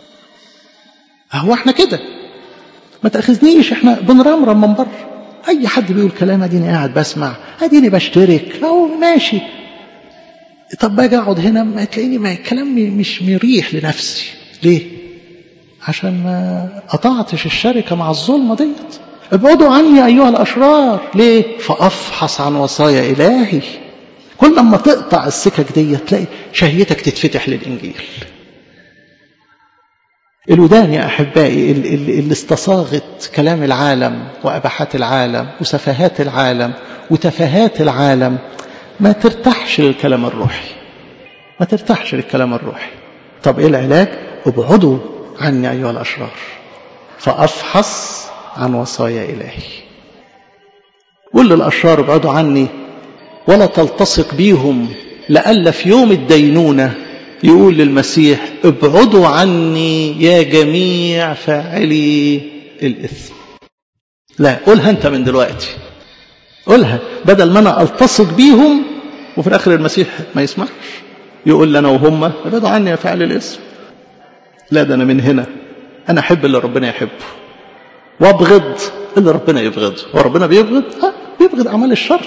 هو احنا كده ما تاخذنيش احنا بنرمرم من بره اي حد بيقول كلام اديني قاعد بسمع اديني بشترك او ماشي طب باجي اقعد هنا ما تلاقيني ما الكلام مش مريح لنفسي ليه عشان ما قطعتش الشركه مع الظلمه ديت ابعدوا عني ايها الاشرار ليه فافحص عن وصايا الهي كل ما تقطع السكك دي تلاقي شهيتك تتفتح للانجيل الودان يا احبائي اللي استصاغت كلام العالم واباحات العالم وسفاهات العالم وتفاهات العالم ما ترتاحش للكلام الروحي ما ترتاحش للكلام الروحي طب ايه العلاج ابعدوا عني ايها الاشرار فافحص عن وصايا إلهي قل للأشرار ابعدوا عني ولا تلتصق بيهم لألا في يوم الدينونة يقول للمسيح ابعدوا عني يا جميع فاعلي الإثم لا قولها أنت من دلوقتي قولها بدل ما أنا ألتصق بيهم وفي الآخر المسيح ما يسمعش يقول لنا وهم ابعدوا عني يا فاعل الإثم لا ده أنا من هنا أنا أحب اللي ربنا يحبه وابغض اللي ربنا يبغضه وربنا بيبغض ها بيبغض اعمال الشر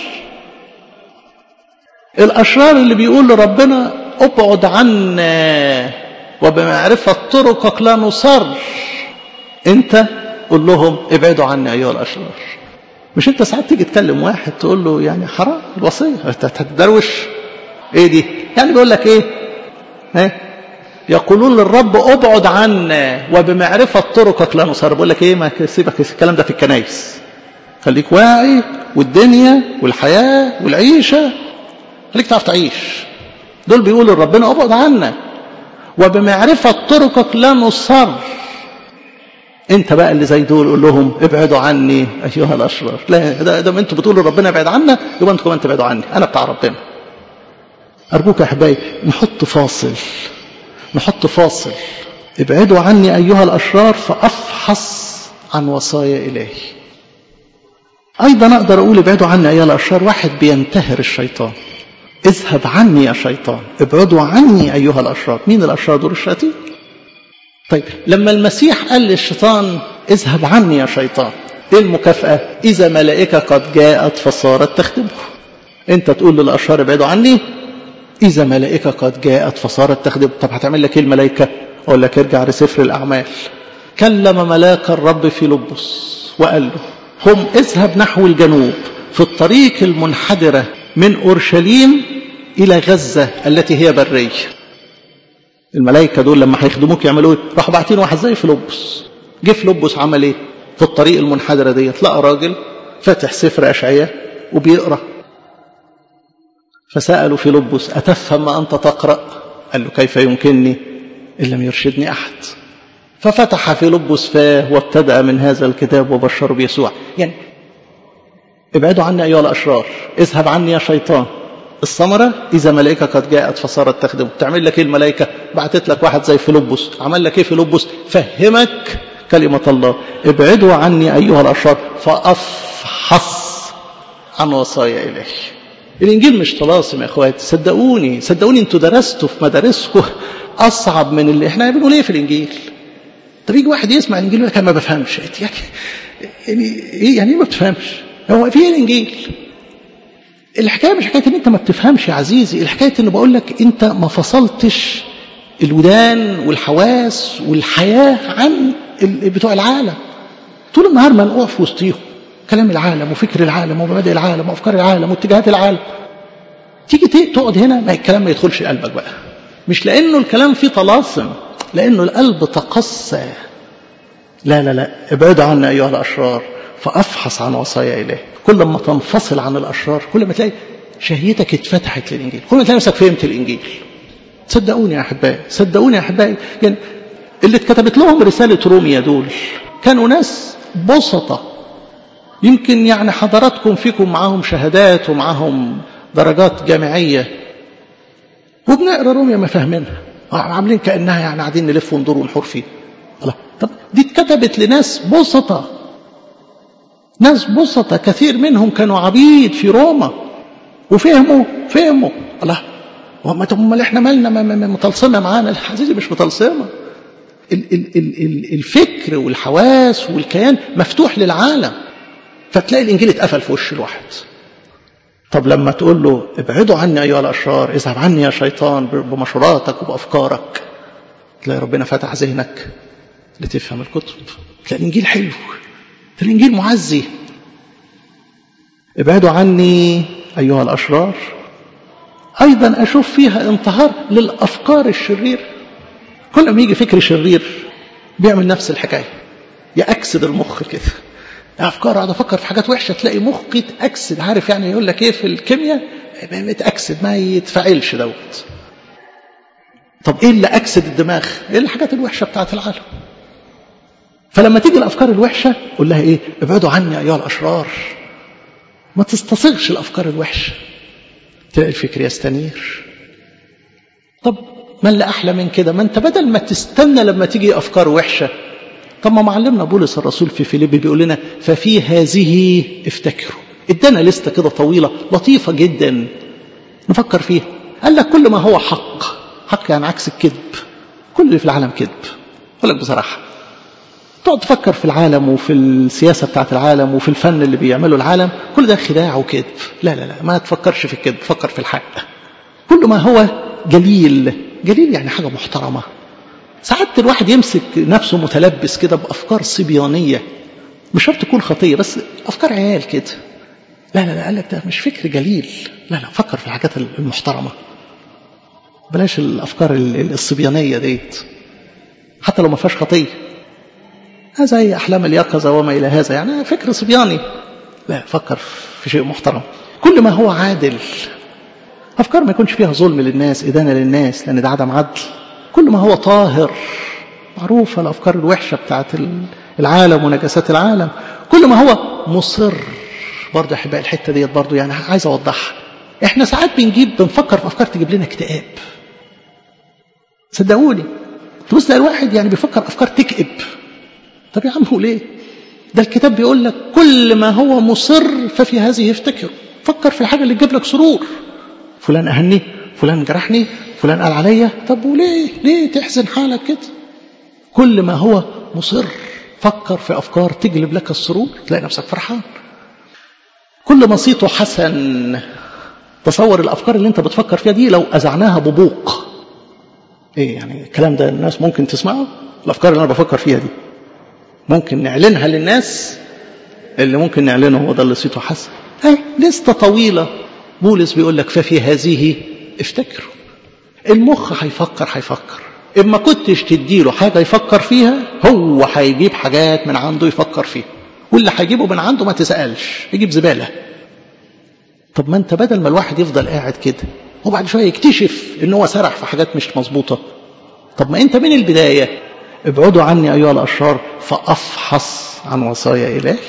الاشرار اللي بيقول لربنا ابعد عنا وبمعرفة طرقك لا نصر انت قول لهم ابعدوا عني ايها الاشرار مش انت ساعات تيجي تكلم واحد تقول له يعني حرام الوصيه هتدروش ايه دي يعني بيقول لك ايه ها يقولون للرب ابعد عنا وبمعرفة طرقك لا نصر بقول لك ايه ما سيبك الكلام ده في الكنايس خليك واعي والدنيا والحياة والعيشة خليك تعرف تعيش دول بيقولوا لربنا ابعد عنا وبمعرفة طرقك لا نصر انت بقى اللي زي دول قول لهم ابعدوا عني ايها الاشرار لا ده, ده انتوا بتقولوا ربنا ابعد عنا يبقى انتوا كمان تبعدوا عني انا بتاع ربنا ارجوك يا احبائي نحط فاصل نحط فاصل ابعدوا عني أيها الأشرار فأفحص عن وصايا إلهي أيضا أقدر أقول ابعدوا عني أيها الأشرار واحد بينتهر الشيطان اذهب عني يا شيطان ابعدوا عني أيها الأشرار مين الأشرار دول الشياطين طيب لما المسيح قال للشيطان اذهب عني يا شيطان ايه المكافأة إذا ملائكة قد جاءت فصارت تخدمه انت تقول للأشرار ابعدوا عني إذا ملائكة قد جاءت فصارت تخدم طب هتعمل لك إيه الملائكة أقول لك ارجع لسفر الأعمال كلم ملاك الرب في لبس وقال له هم اذهب نحو الجنوب في الطريق المنحدرة من أورشليم إلى غزة التي هي برية الملائكة دول لما هيخدموك يعملوا ايه؟ راحوا باعتين واحد زي فيلبس جه فيلبس عمل ايه؟ في الطريق المنحدرة ديت لقى راجل فاتح سفر أشعية وبيقرأ فسألوا فيلبس أتفهم ما أنت تقرأ؟ قال له كيف يمكنني إن لم يرشدني أحد ففتح فيلبس فاه وابتدأ من هذا الكتاب وبشر بيسوع يعني ابعدوا عني أيها الأشرار اذهب عني يا شيطان الثمرة إذا ملائكة قد جاءت فصارت تخدم تعمل لك إيه الملائكة بعتت لك واحد زي فيلبس عمل لك إيه فيلبس فهمك كلمة الله ابعدوا عني أيها الأشرار فأفحص عن وصايا إلهي الإنجيل مش طلاسم يا أخواتي صدقوني صدقوني أنتوا درستوا في مدارسكم أصعب من اللي إحنا بنقول إيه في الإنجيل طب يجي واحد يسمع الإنجيل يقول لك ما بفهمش يعني يعني إيه يعني ما بتفهمش هو في إيه الإنجيل الحكايه مش حكايه ان انت ما بتفهمش يا عزيزي الحكايه ان بقول لك انت ما فصلتش الودان والحواس والحياه عن بتوع العالم طول النهار منقوع في وسطيهم كلام العالم وفكر العالم ومبادئ العالم وافكار العالم واتجاهات العالم تيجي تقعد هنا ما الكلام ما يدخلش قلبك بقى مش لانه الكلام فيه طلاسم لانه القلب تقسى لا لا لا ابعدوا عنا ايها الاشرار فافحص عن وصايا اله كل ما تنفصل عن الاشرار كل ما تلاقي شهيتك اتفتحت للانجيل كل ما تلاقي نفسك فهمت الانجيل صدقوني يا احبائي صدقوني يا احبائي يعني اللي اتكتبت لهم رساله روميا دول كانوا ناس بسطه يمكن يعني حضراتكم فيكم معاهم شهادات ومعاهم درجات جامعيه وبنقرا روميا ما فاهمينها عاملين كانها يعني قاعدين نلف وندور ونحور فيه الله طب دي اتكتبت لناس بسطه ناس بسطة كثير منهم كانوا عبيد في روما وفهموا فهموا الله امال احنا مالنا مطلسمه معانا الحزيزي مش مطلسمه ال ال ال الفكر والحواس والكيان مفتوح للعالم فتلاقي الانجيل اتقفل في وش الواحد طب لما تقول له ابعدوا عني ايها الاشرار اذهب عني يا شيطان بمشوراتك وبافكارك تلاقي ربنا فتح ذهنك لتفهم الكتب تلاقي الانجيل حلو الإنجيل معزي ابعدوا عني أيها الأشرار أيضا أشوف فيها انتهار للأفكار الشريرة كل ما يجي فكر شرير بيعمل نفس الحكاية يأكسد المخ كده أفكار أقعد أفكر في حاجات وحشة تلاقي مخي اتأكسد عارف يعني يقول لك إيه في الكيمياء متأكسد ما يتفعلش دوت طب إيه اللي أكسد الدماغ؟ إيه الحاجات الوحشة بتاعت العالم فلما تيجي الافكار الوحشه قول لها ايه ابعدوا عني ايها الاشرار ما تستصغش الافكار الوحشه تلاقي الفكر يستنير طب ما اللي احلى من كده ما انت بدل ما تستنى لما تيجي افكار وحشه طب ما معلمنا بولس الرسول في فيليب بيقول لنا ففي هذه افتكروا ادانا لسته كده طويله لطيفه جدا نفكر فيها قال لك كل ما هو حق حق يعني عكس الكذب كل اللي في العالم كذب اقول لك بصراحه تقعد تفكر في العالم وفي السياسة بتاعت العالم وفي الفن اللي بيعمله العالم كل ده خداع وكذب لا لا لا ما تفكرش في الكذب فكر في الحق كل ما هو جليل جليل يعني حاجة محترمة ساعات الواحد يمسك نفسه متلبس كده بأفكار صبيانية مش شرط تكون خطية بس أفكار عيال كده لا لا لا قال لك ده مش فكر جليل لا لا فكر في الحاجات المحترمة بلاش الأفكار الصبيانية ديت حتى لو ما فيهاش خطيه زي أحلام اليقظة وما إلى هذا يعني فكر صبياني لا فكر في شيء محترم كل ما هو عادل أفكار ما يكونش فيها ظلم للناس إدانة للناس لأن ده عدم عدل كل ما هو طاهر معروفة الأفكار الوحشة بتاعت العالم ونجاسات العالم كل ما هو مصر برضه أحبائي الحتة ديت برضه يعني عايز أوضحها إحنا ساعات بنجيب بنفكر في أفكار تجيب لنا اكتئاب صدقوني تبص الواحد يعني بيفكر أفكار تكئب طب يا عم ليه ده الكتاب بيقول لك كل ما هو مصر ففي هذه افتكر فكر في الحاجة اللي تجيب لك سرور فلان أهني فلان جرحني فلان قال عليا طب وليه ليه تحزن حالك كده كل ما هو مصر فكر في أفكار تجلب لك السرور تلاقي نفسك فرحان كل ما صيته حسن تصور الافكار اللي انت بتفكر فيها دي لو اذعناها ببوق ايه يعني الكلام ده الناس ممكن تسمعه الافكار اللي انا بفكر فيها دي ممكن نعلنها للناس اللي ممكن نعلنه هو ده اللي صيته حسن ايه لسته طويله بولس بيقول لك ففي هذه افتكروا المخ هيفكر هيفكر اما كنتش تديله حاجه يفكر فيها هو هيجيب حاجات من عنده يفكر فيها واللي هيجيبه من عنده ما تسالش يجيب زباله طب ما انت بدل ما الواحد يفضل قاعد كده وبعد شويه يكتشف ان هو سرح في حاجات مش مظبوطه طب ما انت من البدايه ابعدوا عني ايها الاشرار فافحص عن وصايا الهي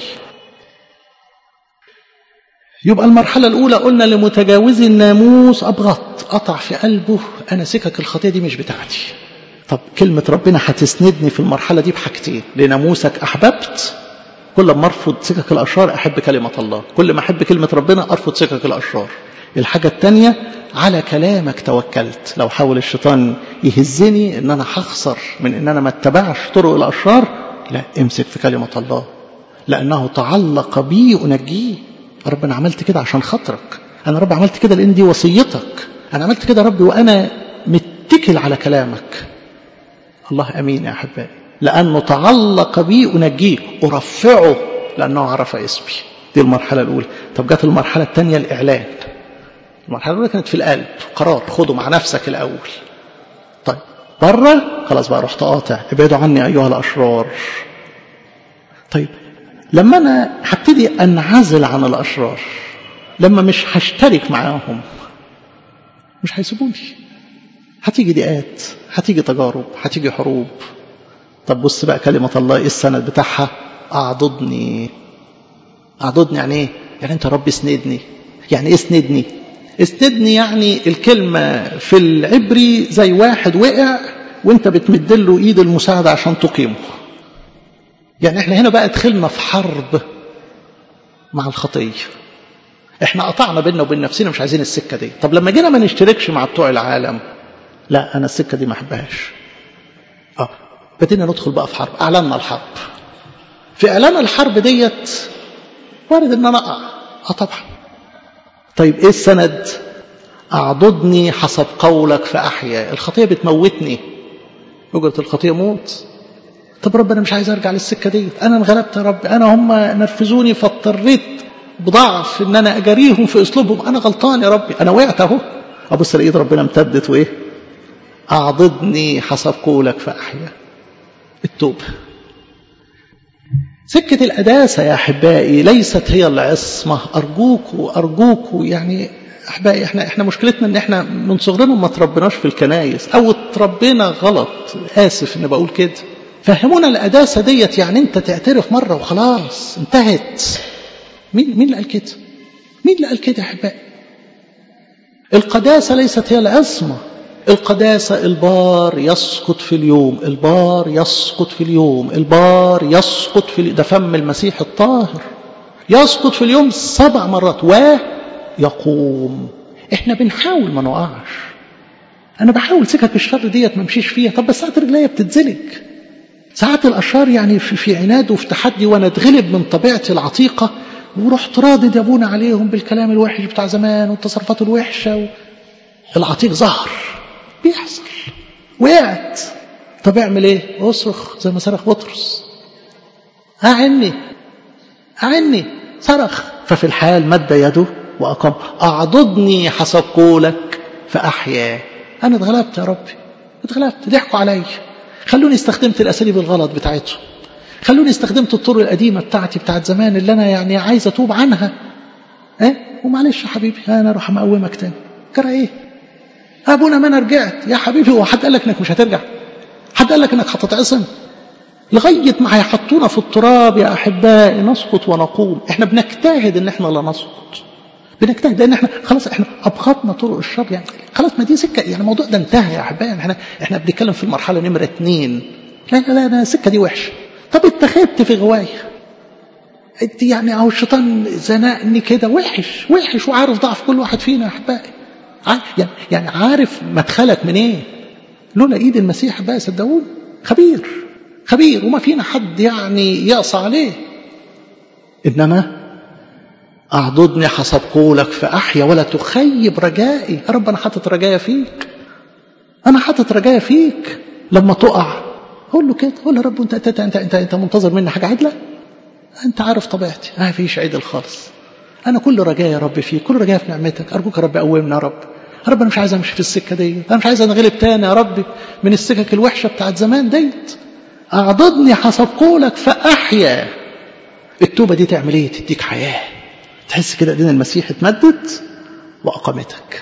يبقى المرحلة الأولى قلنا لمتجاوز الناموس أبغض قطع في قلبه أنا سكك الخطية دي مش بتاعتي طب كلمة ربنا هتسندني في المرحلة دي بحاجتين لناموسك أحببت كل ما أرفض سكك الأشرار أحب كلمة الله كل ما أحب كلمة ربنا أرفض سكك الأشرار الحاجة الثانية على كلامك توكلت لو حاول الشيطان يهزني ان انا هخسر من ان انا ما اتبعش طرق الاشرار لا امسك في كلمة الله لانه تعلق بي انجيه رب انا عملت كده عشان خاطرك انا رب عملت كده لان دي وصيتك انا عملت كده ربي وانا متكل على كلامك الله امين يا احبائي لانه تعلق بي انجيه ارفعه لانه عرف اسمي دي المرحله الاولى طب جت المرحله الثانيه الاعلان المرحله الاولى كانت في القلب قرار خده مع نفسك الاول طيب بره خلاص بقى رحت قاطع ابعدوا عني ايها الاشرار طيب لما انا هبتدي انعزل عن الاشرار لما مش هشترك معاهم مش هيسيبوني هتيجي ضيقات هتيجي تجارب هتيجي حروب طب بص بقى كلمة الله ايه السند بتاعها اعضدني اعضدني يعني ايه يعني انت رب اسندني يعني ايه اسندني اسندني يعني الكلمة في العبري زي واحد وقع وانت بتمد له ايد المساعدة عشان تقيمه يعني احنا هنا بقى دخلنا في حرب مع الخطية احنا قطعنا بيننا وبين نفسنا مش عايزين السكة دي طب لما جينا ما نشتركش مع بتوع العالم لا انا السكة دي ما احبهاش اه بدينا ندخل بقى في حرب اعلنا الحرب في اعلان الحرب ديت وارد ان انا اقع اه طبعا طيب ايه السند اعضدني حسب قولك فاحيا الخطيه بتموتني اجره الخطيه موت طب رب انا مش عايز ارجع للسكه دي انا انغلبت يا رب انا هم نرفزوني فاضطريت بضعف ان انا اجاريهم في اسلوبهم انا غلطان يا ربي انا وقعت اهو ابص لقيت ربنا امتدت وايه اعضدني حسب قولك فاحيا التوبه سكة القداسة يا أحبائي ليست هي العصمة أرجوكوا أرجوكوا يعني أحبائي إحنا إحنا مشكلتنا إن إحنا من صغرنا ما تربناش في الكنايس أو اتربينا غلط آسف إني بقول كده فهمونا القداسة ديت يعني أنت تعترف مرة وخلاص انتهت مين مين اللي قال كده؟ مين اللي قال كده يا أحبائي؟ القداسة ليست هي العصمة القداسة البار يسقط في اليوم البار يسقط في اليوم البار يسقط في اليوم. ده فم المسيح الطاهر يسقط في اليوم سبع مرات ويقوم احنا بنحاول ما نقعش انا بحاول سكك الشر ديت ما امشيش فيها طب بس ساعات رجليا بتتزلق ساعات الاشرار يعني في, في عناد وفي تحدي وانا اتغلب من طبيعتي العتيقه ورحت راضد يا ابونا عليهم بالكلام الوحش بتاع زمان والتصرفات الوحشه و... العتيق ظهر بيحصل وقعت طب اعمل ايه اصرخ زي ما صرخ بطرس اعني اعني صرخ ففي الحال مد يده واقام اعضدني حسب قولك فاحيا انا اتغلبت يا ربي اتغلبت ضحكوا عليا خلوني استخدمت الاساليب الغلط بتاعتهم خلوني استخدمت الطرق القديمه بتاعتي بتاعت زمان اللي انا يعني عايز اتوب عنها اه ومعلش يا حبيبي انا اروح مقومك تاني جرى ايه ابونا ما انا رجعت يا حبيبي هو حد قال لك انك مش هترجع حد قال لك انك هتتعصم لغايه ما هيحطونا في التراب يا احبائي نسقط ونقوم احنا بنجتهد ان احنا لا نسقط بنجتهد لان احنا خلاص احنا ابخطنا طرق الشر يعني خلاص ما دي سكه يعني الموضوع ده انتهى يا احبائي احنا احنا بنتكلم في المرحله نمره اثنين لا لا لا السكه دي وحشه طب اتخذت في غوايه انت يعني اهو الشيطان زنقني كده وحش وحش وعارف ضعف كل واحد فينا يا احبائي يعني عارف مدخلك منين إيه؟ لولا ايد المسيح بقى صدقوني خبير خبير وما فينا حد يعني يقصى عليه انما اعضدني حسب قولك فاحيا ولا تخيب رجائي يا رب انا حاطط رجايا فيك انا حاطط رجايا فيك لما تقع قول له كده قول له يا رب انت انت انت انت, انت منتظر مني حاجه عدله انت عارف طبيعتي ما فيش عدل خالص انا كل رجايا يا رب فيك كل رجايا في نعمتك ارجوك يا رب قومنا يا رب يا رب انا مش عايز امشي في السكه دي انا مش عايز انغلب تاني يا ربي من السكك الوحشه بتاعت زمان ديت اعضدني حسب قولك فاحيا التوبه دي تعمل ايه تديك حياه تحس كده ايدين المسيح اتمدت واقامتك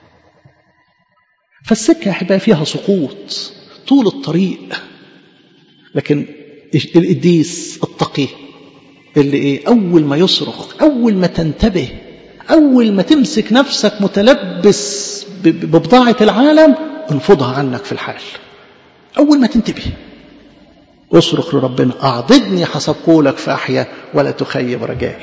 فالسكه يا احبائي فيها سقوط طول الطريق لكن القديس التقي اللي ايه اول ما يصرخ اول ما تنتبه اول ما تمسك نفسك متلبس ببضاعه العالم انفضها عنك في الحال اول ما تنتبه اصرخ لربنا اعضدني حسب قولك فاحيا ولا تخيب رجائي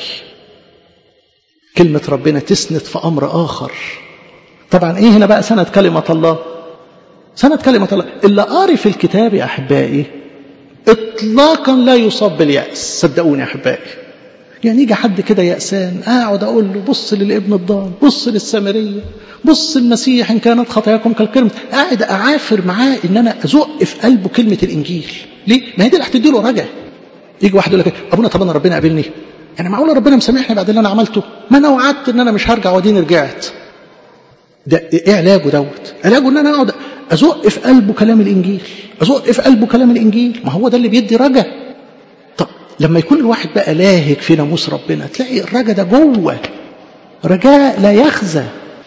كلمة ربنا تسند في أمر آخر طبعا إيه هنا بقى سند كلمة الله سند كلمة الله اللي قاري في الكتاب يا أحبائي إطلاقا لا يصاب باليأس صدقوني يا أحبائي يعني يجي حد كده يأسان أقعد أقول له بص للابن الضال بص للسامرية بص المسيح إن كانت خطاياكم كالكرم قاعد أعافر معاه إن أنا أزق في قلبه كلمة الإنجيل ليه؟ ما هي دي اللي هتدي له رجع يجي واحد يقول لك أبونا طب أنا ربنا قابلني يعني معقول ربنا مسامحني بعد اللي أنا عملته ما أنا وعدت إن أنا مش هرجع وأديني رجعت ده إيه علاجه دوت علاجه إن أنا أقعد أزق في قلبه كلام الإنجيل أزق في قلبه كلام الإنجيل ما هو ده اللي بيدي رجع طب لما يكون الواحد بقى لاهج في ناموس ربنا تلاقي الرجا ده جوه رجاء لا يخزى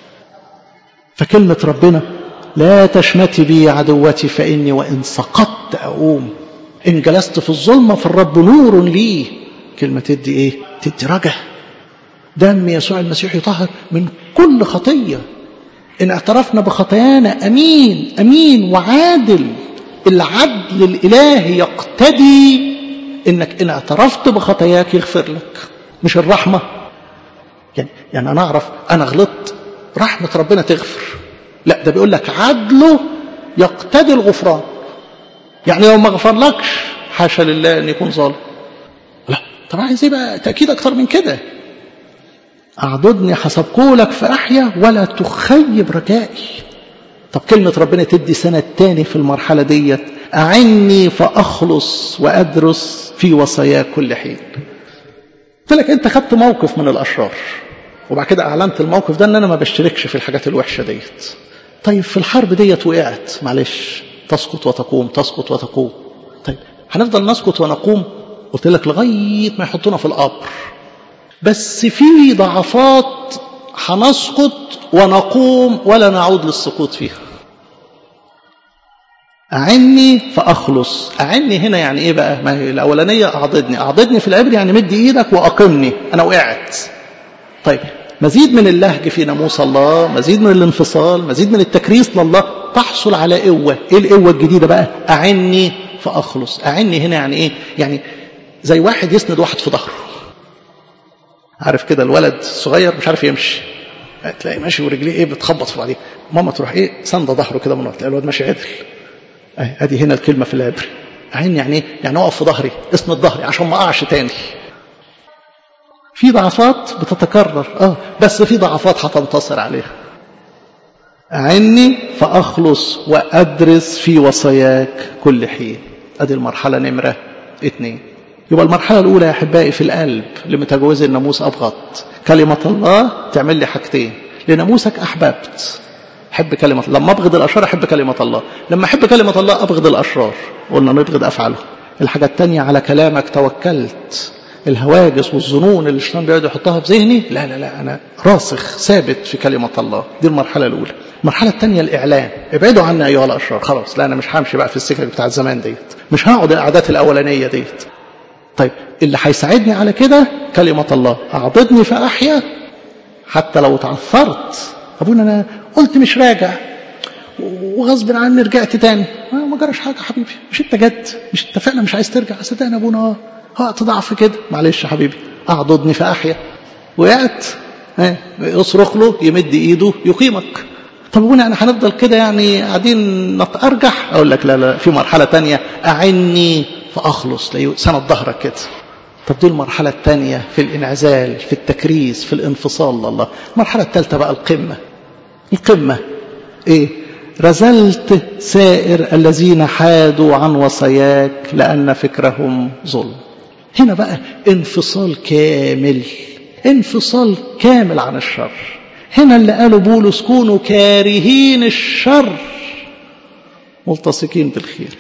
فكلمة ربنا لا تشمتي بي عدوتي فإني وإن سقطت أقوم إن جلست في الظلمة فالرب نور لي كلمة تدي إيه تدي رجا دم يسوع المسيح يطهر من كل خطية إن اعترفنا بخطايانا أمين أمين وعادل العدل الإلهي يقتدي إنك إن اعترفت بخطاياك يغفر لك مش الرحمة يعني, يعني أنا أعرف أنا غلطت رحمة ربنا تغفر لا ده بيقول لك عدله يقتدي الغفران يعني لو ما غفرلكش حاشا لله أن يكون ظالم لا طب عايز ايه بقى تأكيد أكتر من كده أعضدني حسب قولك فأحيا ولا تخيب رجائي طب كلمة ربنا تدي سنة تاني في المرحلة ديت أعني فأخلص وأدرس في وصاياك كل حين قلت لك أنت خدت موقف من الأشرار وبعد كده أعلنت الموقف ده أن أنا ما بشتركش في الحاجات الوحشة ديت طيب في الحرب ديت وقعت معلش تسقط وتقوم تسقط وتقوم طيب هنفضل نسقط ونقوم قلت لك لغاية ما يحطونا في القبر بس في ضعفات هنسقط ونقوم ولا نعود للسقوط فيها أعني فأخلص أعني هنا يعني إيه بقى ما هي الأولانية أعضدني أعضدني في العبر يعني مد إيدك وأقمني أنا وقعت طيب مزيد من اللهج في ناموس الله مزيد من الانفصال مزيد من التكريس لله تحصل على قوة إيه القوة الجديدة بقى أعني فأخلص أعني هنا يعني إيه يعني زي واحد يسند واحد في ظهره عارف كده الولد الصغير مش عارف يمشي تلاقي ماشي ورجليه ايه بتخبط في بعضيه ماما تروح ايه سند ظهره كده من ورا تلاقي الواد ماشي عدل ادي هنا الكلمه في العبري عين يعني ايه يعني اقف في ظهري اسند ظهري عشان ما اقعش تاني في ضعفات بتتكرر اه بس في ضعفات هتنتصر عليها أعني فأخلص وأدرس في وصاياك كل حين أدي المرحلة نمرة اتنين يبقى المرحلة الأولى يا أحبائي في القلب لمتجاوز الناموس أبغض كلمة الله تعمل لي حاجتين لناموسك أحببت أحب كلمة الله لما أبغض الأشرار أحب كلمة الله لما أحب كلمة الله أبغض الأشرار قلنا نبغض أفعاله الحاجة التانية على كلامك توكلت الهواجس والظنون اللي الشيطان بيقعد يحطها في ذهني لا لا لا أنا راسخ ثابت في كلمة الله دي المرحلة الأولى المرحلة الثانية الإعلان ابعدوا عنا أيها الأشرار خلاص لا أنا مش همشي بقى في السكة بتاع الزمان ديت مش هقعد القعدات الأولانية ديت طيب اللي هيساعدني على كده كلمة الله أعضدني فأحيا حتى لو تعثرت أبونا أنا قلت مش راجع وغصب عني رجعت تاني ما جراش حاجة حبيبي مش انت جد مش انت فعلا مش عايز ترجع صدقني ابونا اه ضعف كده معلش يا حبيبي اعضدني فأحيا وقعت اه يصرخ له يمد ايده يقيمك طب ابونا انا هنفضل كده يعني قاعدين ارجح اقول لك لا لا في مرحله تانية اعني فاخلص سند ظهرك كده طب دي المرحلة الثانية في الانعزال في التكريس في الانفصال لله المرحلة الثالثة بقى القمة القمة ايه رزلت سائر الذين حادوا عن وصاياك لأن فكرهم ظلم هنا بقى انفصال كامل انفصال كامل عن الشر هنا اللي قالوا بولس كونوا كارهين الشر ملتصقين بالخير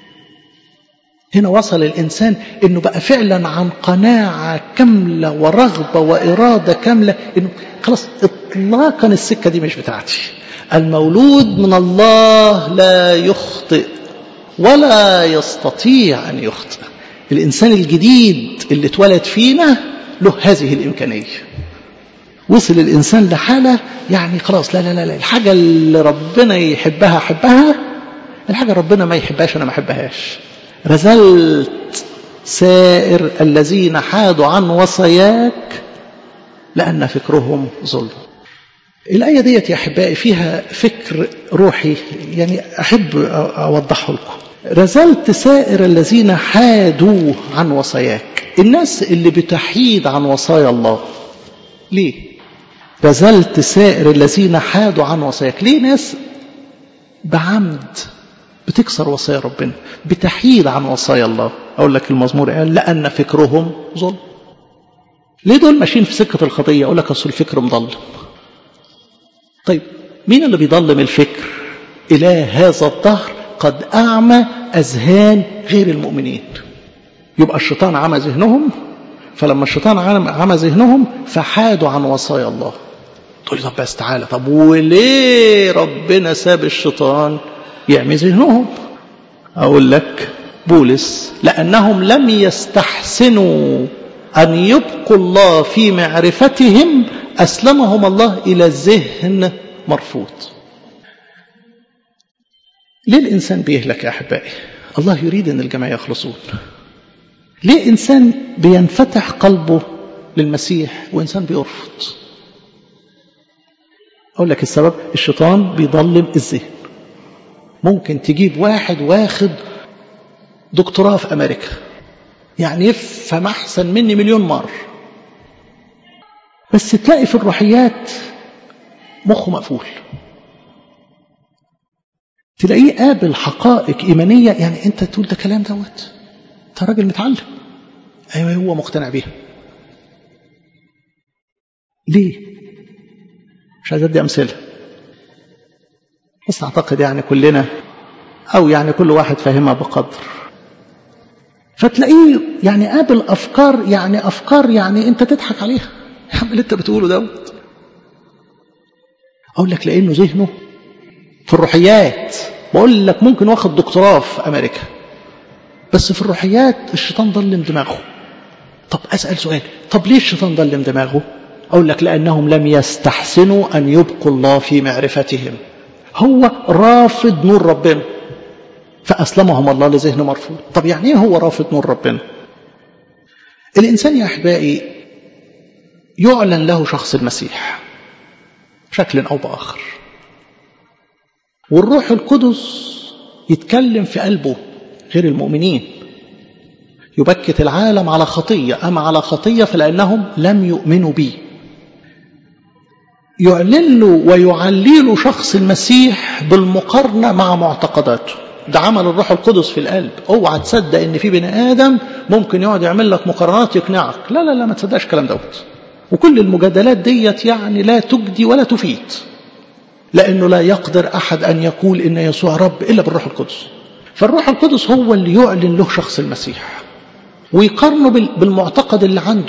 هنا وصل الإنسان إنه بقى فعلا عن قناعة كاملة ورغبة وإرادة كاملة إنه خلاص إطلاقا السكة دي مش بتاعتي المولود من الله لا يخطئ ولا يستطيع أن يخطئ الإنسان الجديد اللي اتولد فينا له هذه الإمكانية وصل الإنسان لحالة يعني خلاص لا لا لا, لا الحاجة اللي ربنا يحبها أحبها الحاجة ربنا ما يحبهاش أنا ما أحبهاش رزلت سائر الذين حادوا عن وصاياك لأن فكرهم ظلم الآية ديت يا أحبائي فيها فكر روحي يعني أحب أوضحه لكم رزلت سائر الذين حادوا عن وصاياك الناس اللي بتحيد عن وصايا الله ليه رزلت سائر الذين حادوا عن وصاياك ليه ناس بعمد بتكسر وصايا ربنا بتحيد عن وصايا الله أقول لك المزمور قال لأن فكرهم ظلم ليه دول ماشيين في سكة الخطية أقول لك أصل الفكر مضلم طيب مين اللي بيضلم الفكر إله هذا الدهر قد أعمى أذهان غير المؤمنين يبقى الشيطان عمى ذهنهم فلما الشيطان عمى ذهنهم فحادوا عن وصايا الله تقول لي طب بس تعالى طب وليه ربنا ساب الشيطان يعمي ذهنهم أقول لك بولس لأنهم لم يستحسنوا أن يبقوا الله في معرفتهم أسلمهم الله إلى ذهن مرفوض ليه الإنسان بيهلك يا أحبائي الله يريد أن الجميع يخلصون ليه إنسان بينفتح قلبه للمسيح وإنسان بيرفض أقول لك السبب الشيطان بيضلم الذهن ممكن تجيب واحد واخد دكتوراه في أمريكا يعني يفهم أحسن مني مليون مرة بس تلاقي في الروحيات مخه مقفول تلاقيه قابل حقائق إيمانية يعني أنت تقول ده كلام دوت أنت راجل متعلم أيوة هو مقتنع بيها ليه؟ مش عايز أدي أمثلة بس أعتقد يعني كلنا أو يعني كل واحد فاهمها بقدر فتلاقيه يعني قابل أفكار يعني أفكار يعني أنت تضحك عليها يا عم اللي أنت بتقوله دوت أقول لك لأنه ذهنه في الروحيات بقول لك ممكن واخد دكتوراه في أمريكا بس في الروحيات الشيطان ضلم دماغه طب أسأل سؤال طب ليه الشيطان ضلم دماغه أقول لك لأنهم لم يستحسنوا أن يبقوا الله في معرفتهم هو رافض نور ربنا فأسلمهم الله لذهن مرفوض طب يعني ايه هو رافض نور ربنا الإنسان يا أحبائي يعلن له شخص المسيح بشكل أو بآخر والروح القدس يتكلم في قلبه غير المؤمنين يبكت العالم على خطية أما على خطية فلأنهم لم يؤمنوا بي يعلن له ويعلي له شخص المسيح بالمقارنة مع معتقداته ده عمل الروح القدس في القلب اوعى تصدق ان في بني ادم ممكن يقعد يعمل لك مقارنات يقنعك لا لا لا ما تصدقش الكلام دوت وكل المجادلات ديت يعني لا تجدي ولا تفيد لانه لا يقدر احد ان يقول ان يسوع رب الا بالروح القدس فالروح القدس هو اللي يعلن له شخص المسيح ويقارنه بالمعتقد اللي عنده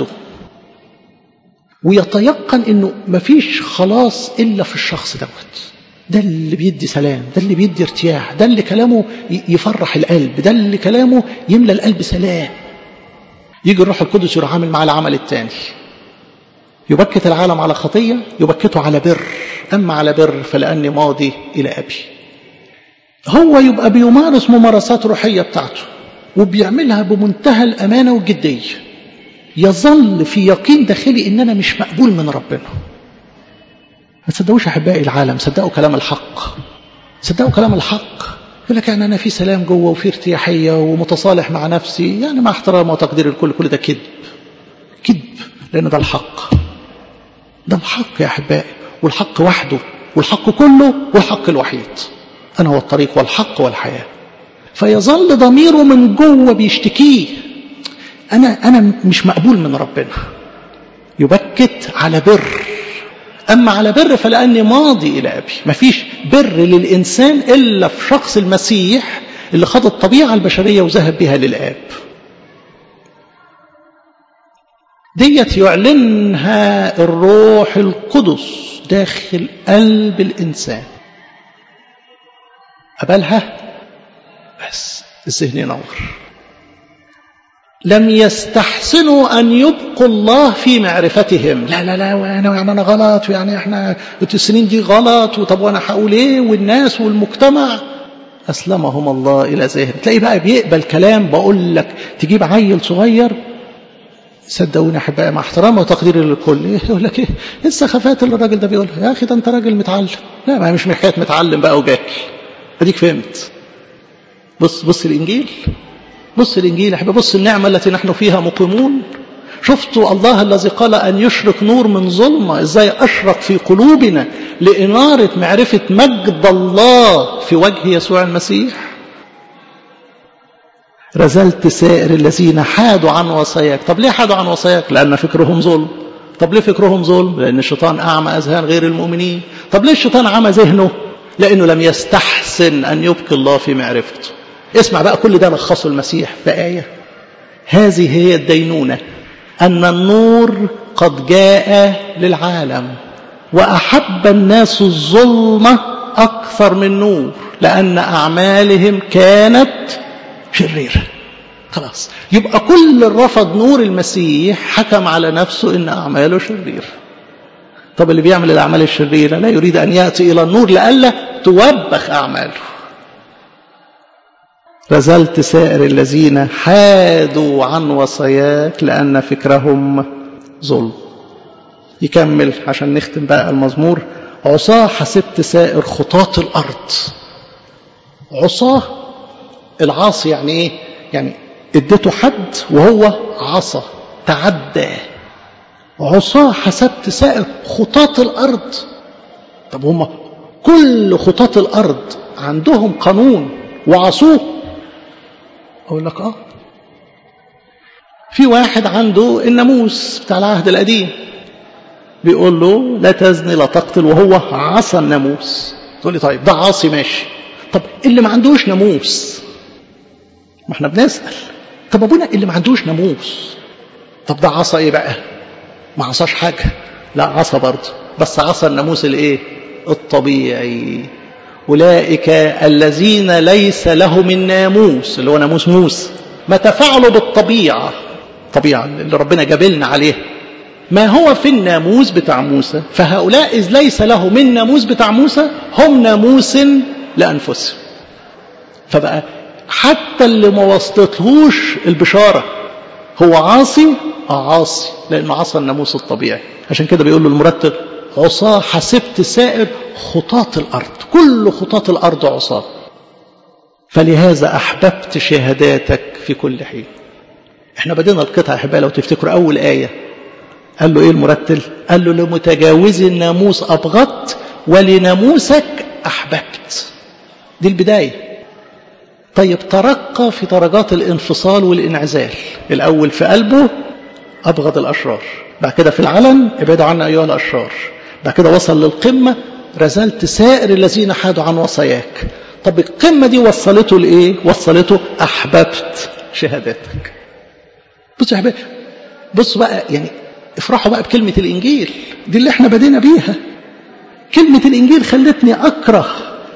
ويتيقن انه مفيش خلاص الا في الشخص دوت ده اللي بيدي سلام ده اللي بيدي ارتياح ده اللي كلامه يفرح القلب ده اللي كلامه يملى القلب سلام يجي الروح القدس يروح عامل مع العمل الثاني يبكت العالم على خطية يبكته على بر أما على بر فلأني ماضي إلى أبي هو يبقى بيمارس ممارسات روحية بتاعته وبيعملها بمنتهى الأمانة والجدية يظل في يقين داخلي إن أنا مش مقبول من ربنا ما تصدقوش أحبائي العالم صدقوا كلام الحق صدقوا كلام الحق يقول لك يعني أنا في سلام جوه وفي ارتياحية ومتصالح مع نفسي يعني مع احترام وتقدير الكل كل ده كذب كذب لأن ده الحق ده الحق يا أحبائي والحق وحده والحق كله والحق الوحيد أنا هو الطريق والحق والحياة فيظل ضميره من جوه بيشتكيه أنا أنا مش مقبول من ربنا يبكت على بر أما على بر فلأني ماضي إلى أبي مفيش بر للإنسان إلا في شخص المسيح اللي خد الطبيعة البشرية وذهب بها للآب ديت يعلنها الروح القدس داخل قلب الإنسان قبلها بس الذهن ينور لم يستحسنوا أن يبقوا الله في معرفتهم لا لا لا وانا يعني أنا غلط ويعني احنا السنين دي غلط وطب وانا هقول ايه والناس والمجتمع أسلمهم الله إلى ذهن تلاقي بقى بيقبل كلام بقول لك تجيب عيل صغير صدقوني احبائي مع احترام وتقديري للكل إيه يقول لك ايه السخافات اللي الراجل ده بيقولها يا اخي ده انت راجل متعلم لا ما مش حكايه متعلم بقى وجاهل اديك فهمت بص بص الانجيل بص الانجيل احب بص النعمه التي نحن فيها مقيمون شفتوا الله الذي قال ان يشرق نور من ظلمه ازاي اشرق في قلوبنا لاناره معرفه مجد الله في وجه يسوع المسيح رزلت سائر الذين حادوا عن وصاياك طب ليه حادوا عن وصاياك لان فكرهم ظلم طب ليه فكرهم ظلم لان الشيطان اعمى اذهان غير المؤمنين طب ليه الشيطان عمى ذهنه لانه لم يستحسن ان يبقي الله في معرفته اسمع بقى كل ده لخصه المسيح في آية هذه هي الدينونة أن النور قد جاء للعالم وأحب الناس الظلمة أكثر من نور لأن أعمالهم كانت شريرة خلاص يبقى كل رفض نور المسيح حكم على نفسه إن أعماله شريرة طب اللي بيعمل الأعمال الشريرة لا يريد أن يأتي إلى النور لألا توبخ أعماله رزلت سائر الذين حادوا عن وصاياك لأن فكرهم ظلم يكمل عشان نختم بقى المزمور عصاه حسبت سائر خطاة الأرض عصاه العاصي يعني ايه يعني اديته حد وهو عصى تعدى عصاه حسبت سائر خطاة الأرض طب هم كل خطاة الأرض عندهم قانون وعصوه أقول لك آه في واحد عنده الناموس بتاع العهد القديم بيقول له لا تزني لا تقتل وهو عصى الناموس تقول لي طيب ده عاصي ماشي طب اللي ما عندوش ناموس ما احنا بنسأل طب ابونا اللي ما عندوش ناموس طب ده عصى ايه بقى ما عصاش حاجة لا عصى برضه بس عصى الناموس الايه الطبيعي أولئك الذين ليس لهم الناموس اللي هو ناموس موسى ما تفعلوا بالطبيعة طبيعة اللي ربنا جابلنا عليها ما هو في الناموس بتاع موسى فهؤلاء إذ ليس لهم الناموس بتاع موسى هم ناموس لأنفسهم فبقى حتى اللي ما وصلتلهوش البشارة هو عاصي اه عاصي لأنه عصى الناموس الطبيعي عشان كده بيقول له المرتب عصاه حسبت سائر خطاة الأرض كل خطاة الأرض عصاه فلهذا أحببت شهاداتك في كل حين احنا بدينا القطعة يا احبائي لو تفتكروا أول آية قال له إيه المرتل قال له لمتجاوز الناموس أبغضت ولناموسك أحببت دي البداية طيب ترقى في درجات الانفصال والانعزال الأول في قلبه أبغض الأشرار بعد كده في العلن ابعدوا عنا أيها الأشرار بعد كده وصل للقمة رزلت سائر الذين حادوا عن وصاياك طب القمة دي وصلته لإيه وصلته أحببت شهاداتك بصوا يا حبايبي بصوا بقى يعني افرحوا بقى بكلمة الإنجيل دي اللي احنا بدينا بيها كلمة الإنجيل خلتني أكره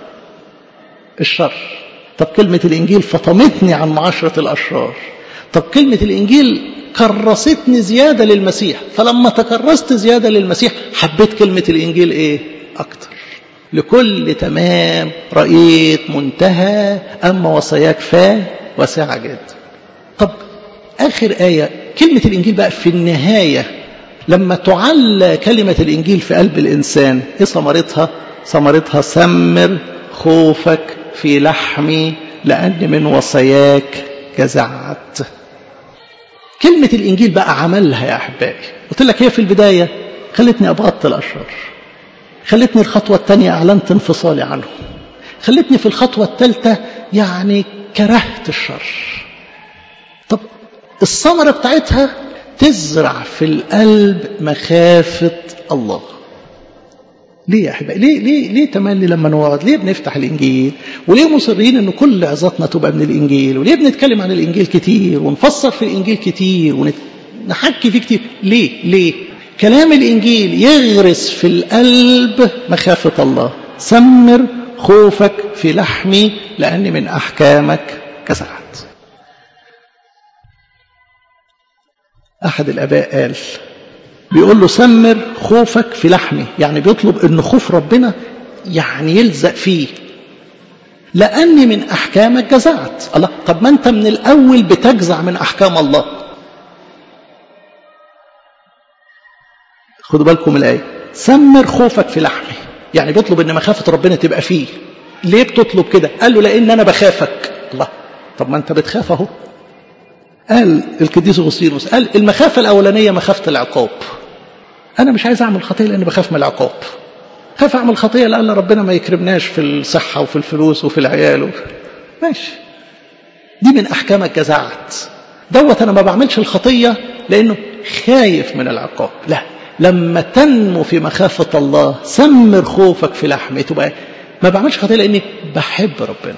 الشر طب كلمة الإنجيل فطمتني عن معاشرة الأشرار طب كلمة الإنجيل كرستني زيادة للمسيح فلما تكرست زيادة للمسيح حبيت كلمة الإنجيل إيه أكتر لكل تمام رأيت منتهى أما وصاياك فا واسعة جدا طب آخر آية كلمة الإنجيل بقى في النهاية لما تعلى كلمة الإنجيل في قلب الإنسان إيه ثمرتها ثمرتها سمر خوفك في لحمي لأني من وصاياك جزعت كلمة الإنجيل بقى عملها يا أحبائي قلت لك هي في البداية خلتني أبطل أشر خلتني الخطوة الثانية أعلنت انفصالي عنه خلتني في الخطوة الثالثة يعني كرهت الشر طب الثمرة بتاعتها تزرع في القلب مخافة الله ليه يا احبائي ليه ليه ليه تملي لما نقعد ليه بنفتح الانجيل وليه مصرين ان كل عظاتنا تبقى من الانجيل وليه بنتكلم عن الانجيل كتير ونفسر في الانجيل كتير ونحكي فيه كتير ليه ليه كلام الانجيل يغرس في القلب مخافه الله سمر خوفك في لحمي لاني من احكامك كسعت احد الاباء قال بيقول له سمر خوفك في لحمي يعني بيطلب ان خوف ربنا يعني يلزق فيه لاني من احكامك جزعت الله طب ما انت من الاول بتجزع من احكام الله خدوا بالكم الايه سمر خوفك في لحمي يعني بيطلب ان مخافه ربنا تبقى فيه ليه بتطلب كده قال له لان انا بخافك الله طب ما انت بتخاف اهو قال القديس اغسطينوس قال المخافه الاولانيه مخافه العقاب انا مش عايز اعمل خطيه لاني بخاف من العقاب خاف اعمل خطيه لان ربنا ما يكرمناش في الصحه وفي الفلوس وفي العيال ماشي دي من احكامك جزعت دوت انا ما بعملش الخطيه لانه خايف من العقاب لا لما تنمو في مخافه الله سمر خوفك في لحمي تبقى ما بعملش خطيه لاني بحب ربنا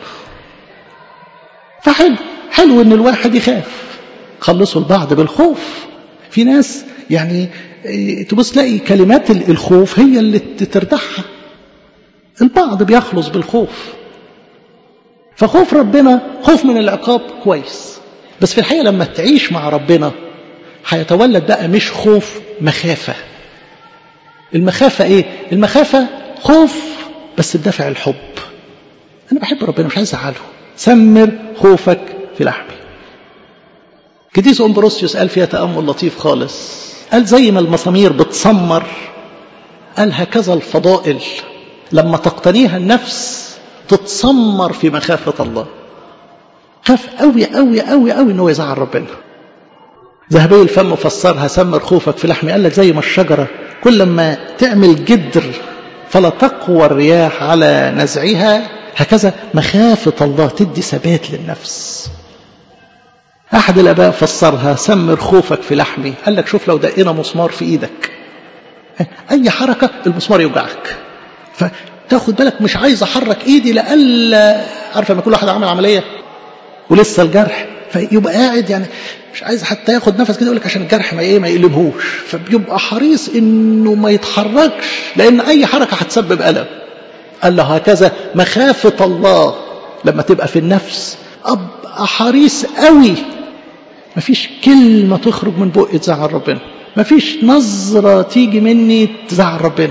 فحلو حلو ان الواحد يخاف خلصوا البعض بالخوف في ناس يعني تبص تلاقي كلمات الخوف هي اللي ترتاحها البعض بيخلص بالخوف فخوف ربنا خوف من العقاب كويس بس في الحقيقة لما تعيش مع ربنا هيتولد بقى مش خوف مخافة المخافة ايه المخافة خوف بس بدافع الحب انا بحب ربنا مش عايز ازعله سمر خوفك في لحمي كديس أمبروسيوس قال فيها تأمل لطيف خالص قال زي ما المسامير بتسمر قال هكذا الفضائل لما تقتنيها النفس تتسمر في مخافة الله خاف قوي قوي قوي قوي انه يزعل ربنا ذهبي الفم فسرها سمر خوفك في لحمي قال لك زي ما الشجرة كل ما تعمل جدر فلا تقوى الرياح على نزعها هكذا مخافة الله تدي ثبات للنفس أحد الآباء فسرها سمر خوفك في لحمي قال لك شوف لو دقينا مسمار في إيدك أي حركة المسمار يوجعك فتاخد بالك مش عايز أحرك إيدي لألا عارفة لما كل واحد عمل عملية ولسه الجرح فيبقى قاعد يعني مش عايز حتى ياخد نفس كده يقول لك عشان الجرح ما ايه ما يقلبهوش فبيبقى حريص انه ما يتحركش لان اي حركه هتسبب الم قال له هكذا مخافه الله لما تبقى في النفس ابقى حريص قوي مفيش كلمة تخرج من بقي تزعل ربنا مفيش نظرة تيجي مني تزعل ربنا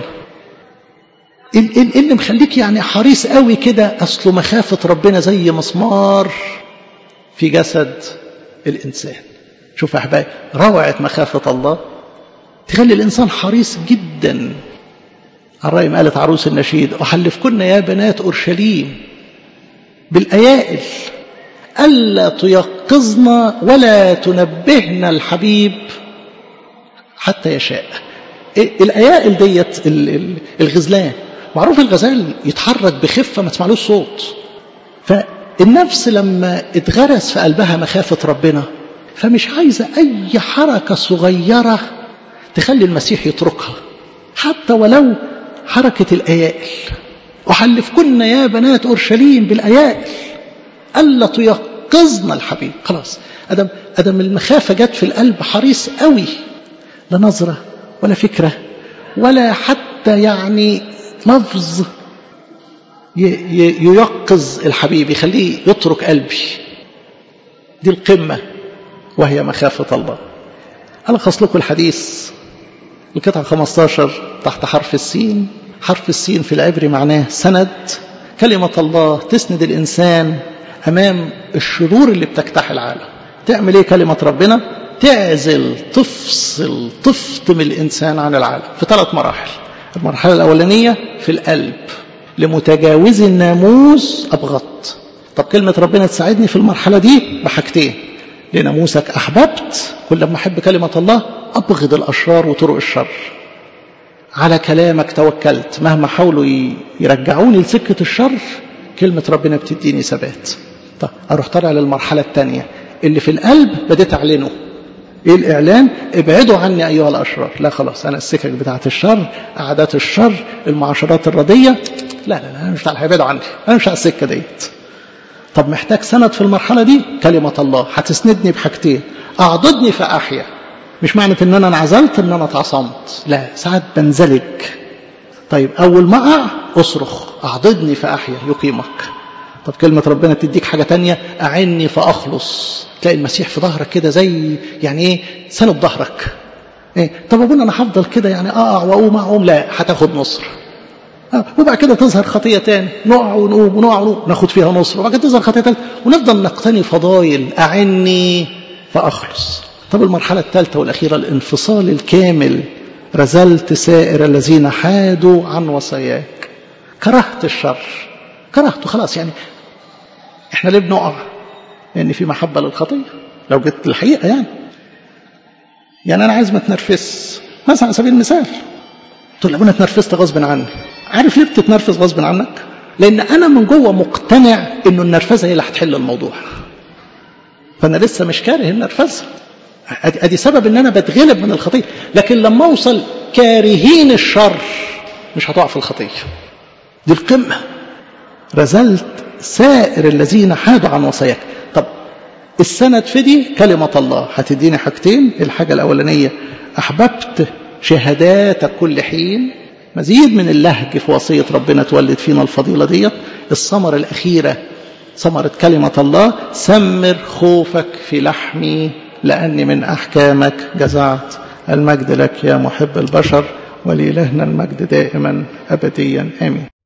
اللي مخليك يعني حريص قوي كده أصله مخافة ربنا زي مسمار في جسد الإنسان شوف يا أحبائي روعة مخافة الله تخلي الإنسان حريص جدا الرأي قالت عروس النشيد أحلفكن يا بنات أورشليم بالأيائل ألا تيقظن ولا تنبهن الحبيب حتى يشاء الأيائل ديت الغزلان معروف الغزال يتحرك بخفة ما تسمعلوش صوت فالنفس لما اتغرس في قلبها مخافة ربنا فمش عايزة أي حركة صغيرة تخلي المسيح يتركها حتى ولو حركة الأيائل أحلفكن يا بنات أورشليم بالأيائل ألا تيقظنا الحبيب خلاص أدم, أدم المخافة جت في القلب حريص قوي لا نظرة ولا فكرة ولا حتى يعني لفظ ييقظ الحبيب يخليه يترك قلبي دي القمة وهي مخافة الله ألخص لكم الحديث القطعة 15 تحت حرف السين حرف السين في العبري معناه سند كلمة الله تسند الإنسان أمام الشرور اللي بتجتاح العالم تعمل إيه كلمة ربنا تعزل تفصل تفطم الإنسان عن العالم في ثلاث مراحل المرحلة الأولانية في القلب لمتجاوز الناموس أبغضت طب كلمة ربنا تساعدني في المرحلة دي بحاجتين لناموسك أحببت كل ما أحب كلمة الله أبغض الأشرار وطرق الشر على كلامك توكلت مهما حاولوا يرجعوني لسكة الشر كلمة ربنا بتديني ثبات طب أروح طالع للمرحلة الثانية اللي في القلب بديت أعلنه ايه الاعلان ابعدوا عني ايها الاشرار لا خلاص انا السكك بتاعت الشر عادات الشر المعاشرات الرديه لا لا لا انا مش هيبعدوا عني انا مش على السكه ديت طب محتاج سند في المرحله دي كلمه الله هتسندني بحاجتين اعضدني فاحيا مش معنى ان انا انعزلت ان انا اتعصمت لا ساعات بنزلج طيب اول ما اقع اصرخ اعضدني فاحيا يقيمك طب كلمة ربنا تديك حاجة تانية أعني فأخلص تلاقي المسيح في ظهرك كده زي يعني إيه سند ظهرك إيه طب أبونا أنا هفضل كده يعني أقع وأقوم أقوم لا هتاخد نصر آه وبعد كده تظهر خطية تاني نقع ونقوم ونقع ونقوم ناخد فيها نصر وبعد كده تظهر خطية تانية ونفضل نقتني فضايل أعني فأخلص طب المرحلة الثالثة والأخيرة الانفصال الكامل رزلت سائر الذين حادوا عن وصاياك كرهت الشر كرهته خلاص يعني احنا ليه بنقع لان يعني في محبه للخطيه لو جيت الحقيقه يعني يعني انا عايز ما اتنرفز مثلا على سبيل المثال تقول ابونا اتنرفزت غصب عني عارف ليه بتتنرفز غصب عنك لان انا من جوه مقتنع انه النرفزه هي اللي هتحل الموضوع فانا لسه مش كاره النرفزه ادي سبب ان انا بتغلب من الخطيه لكن لما اوصل كارهين الشر مش هتقع في الخطيه دي القمه رزلت سائر الذين حادوا عن وصاياك طب السند في دي كلمة الله هتديني حاجتين الحاجة الأولانية أحببت شهاداتك كل حين مزيد من اللهج في وصية ربنا تولد فينا الفضيلة دي الثمرة الأخيرة ثمرة كلمة الله سمر خوفك في لحمي لأني من أحكامك جزعت المجد لك يا محب البشر ولإلهنا المجد دائما أبديا آمين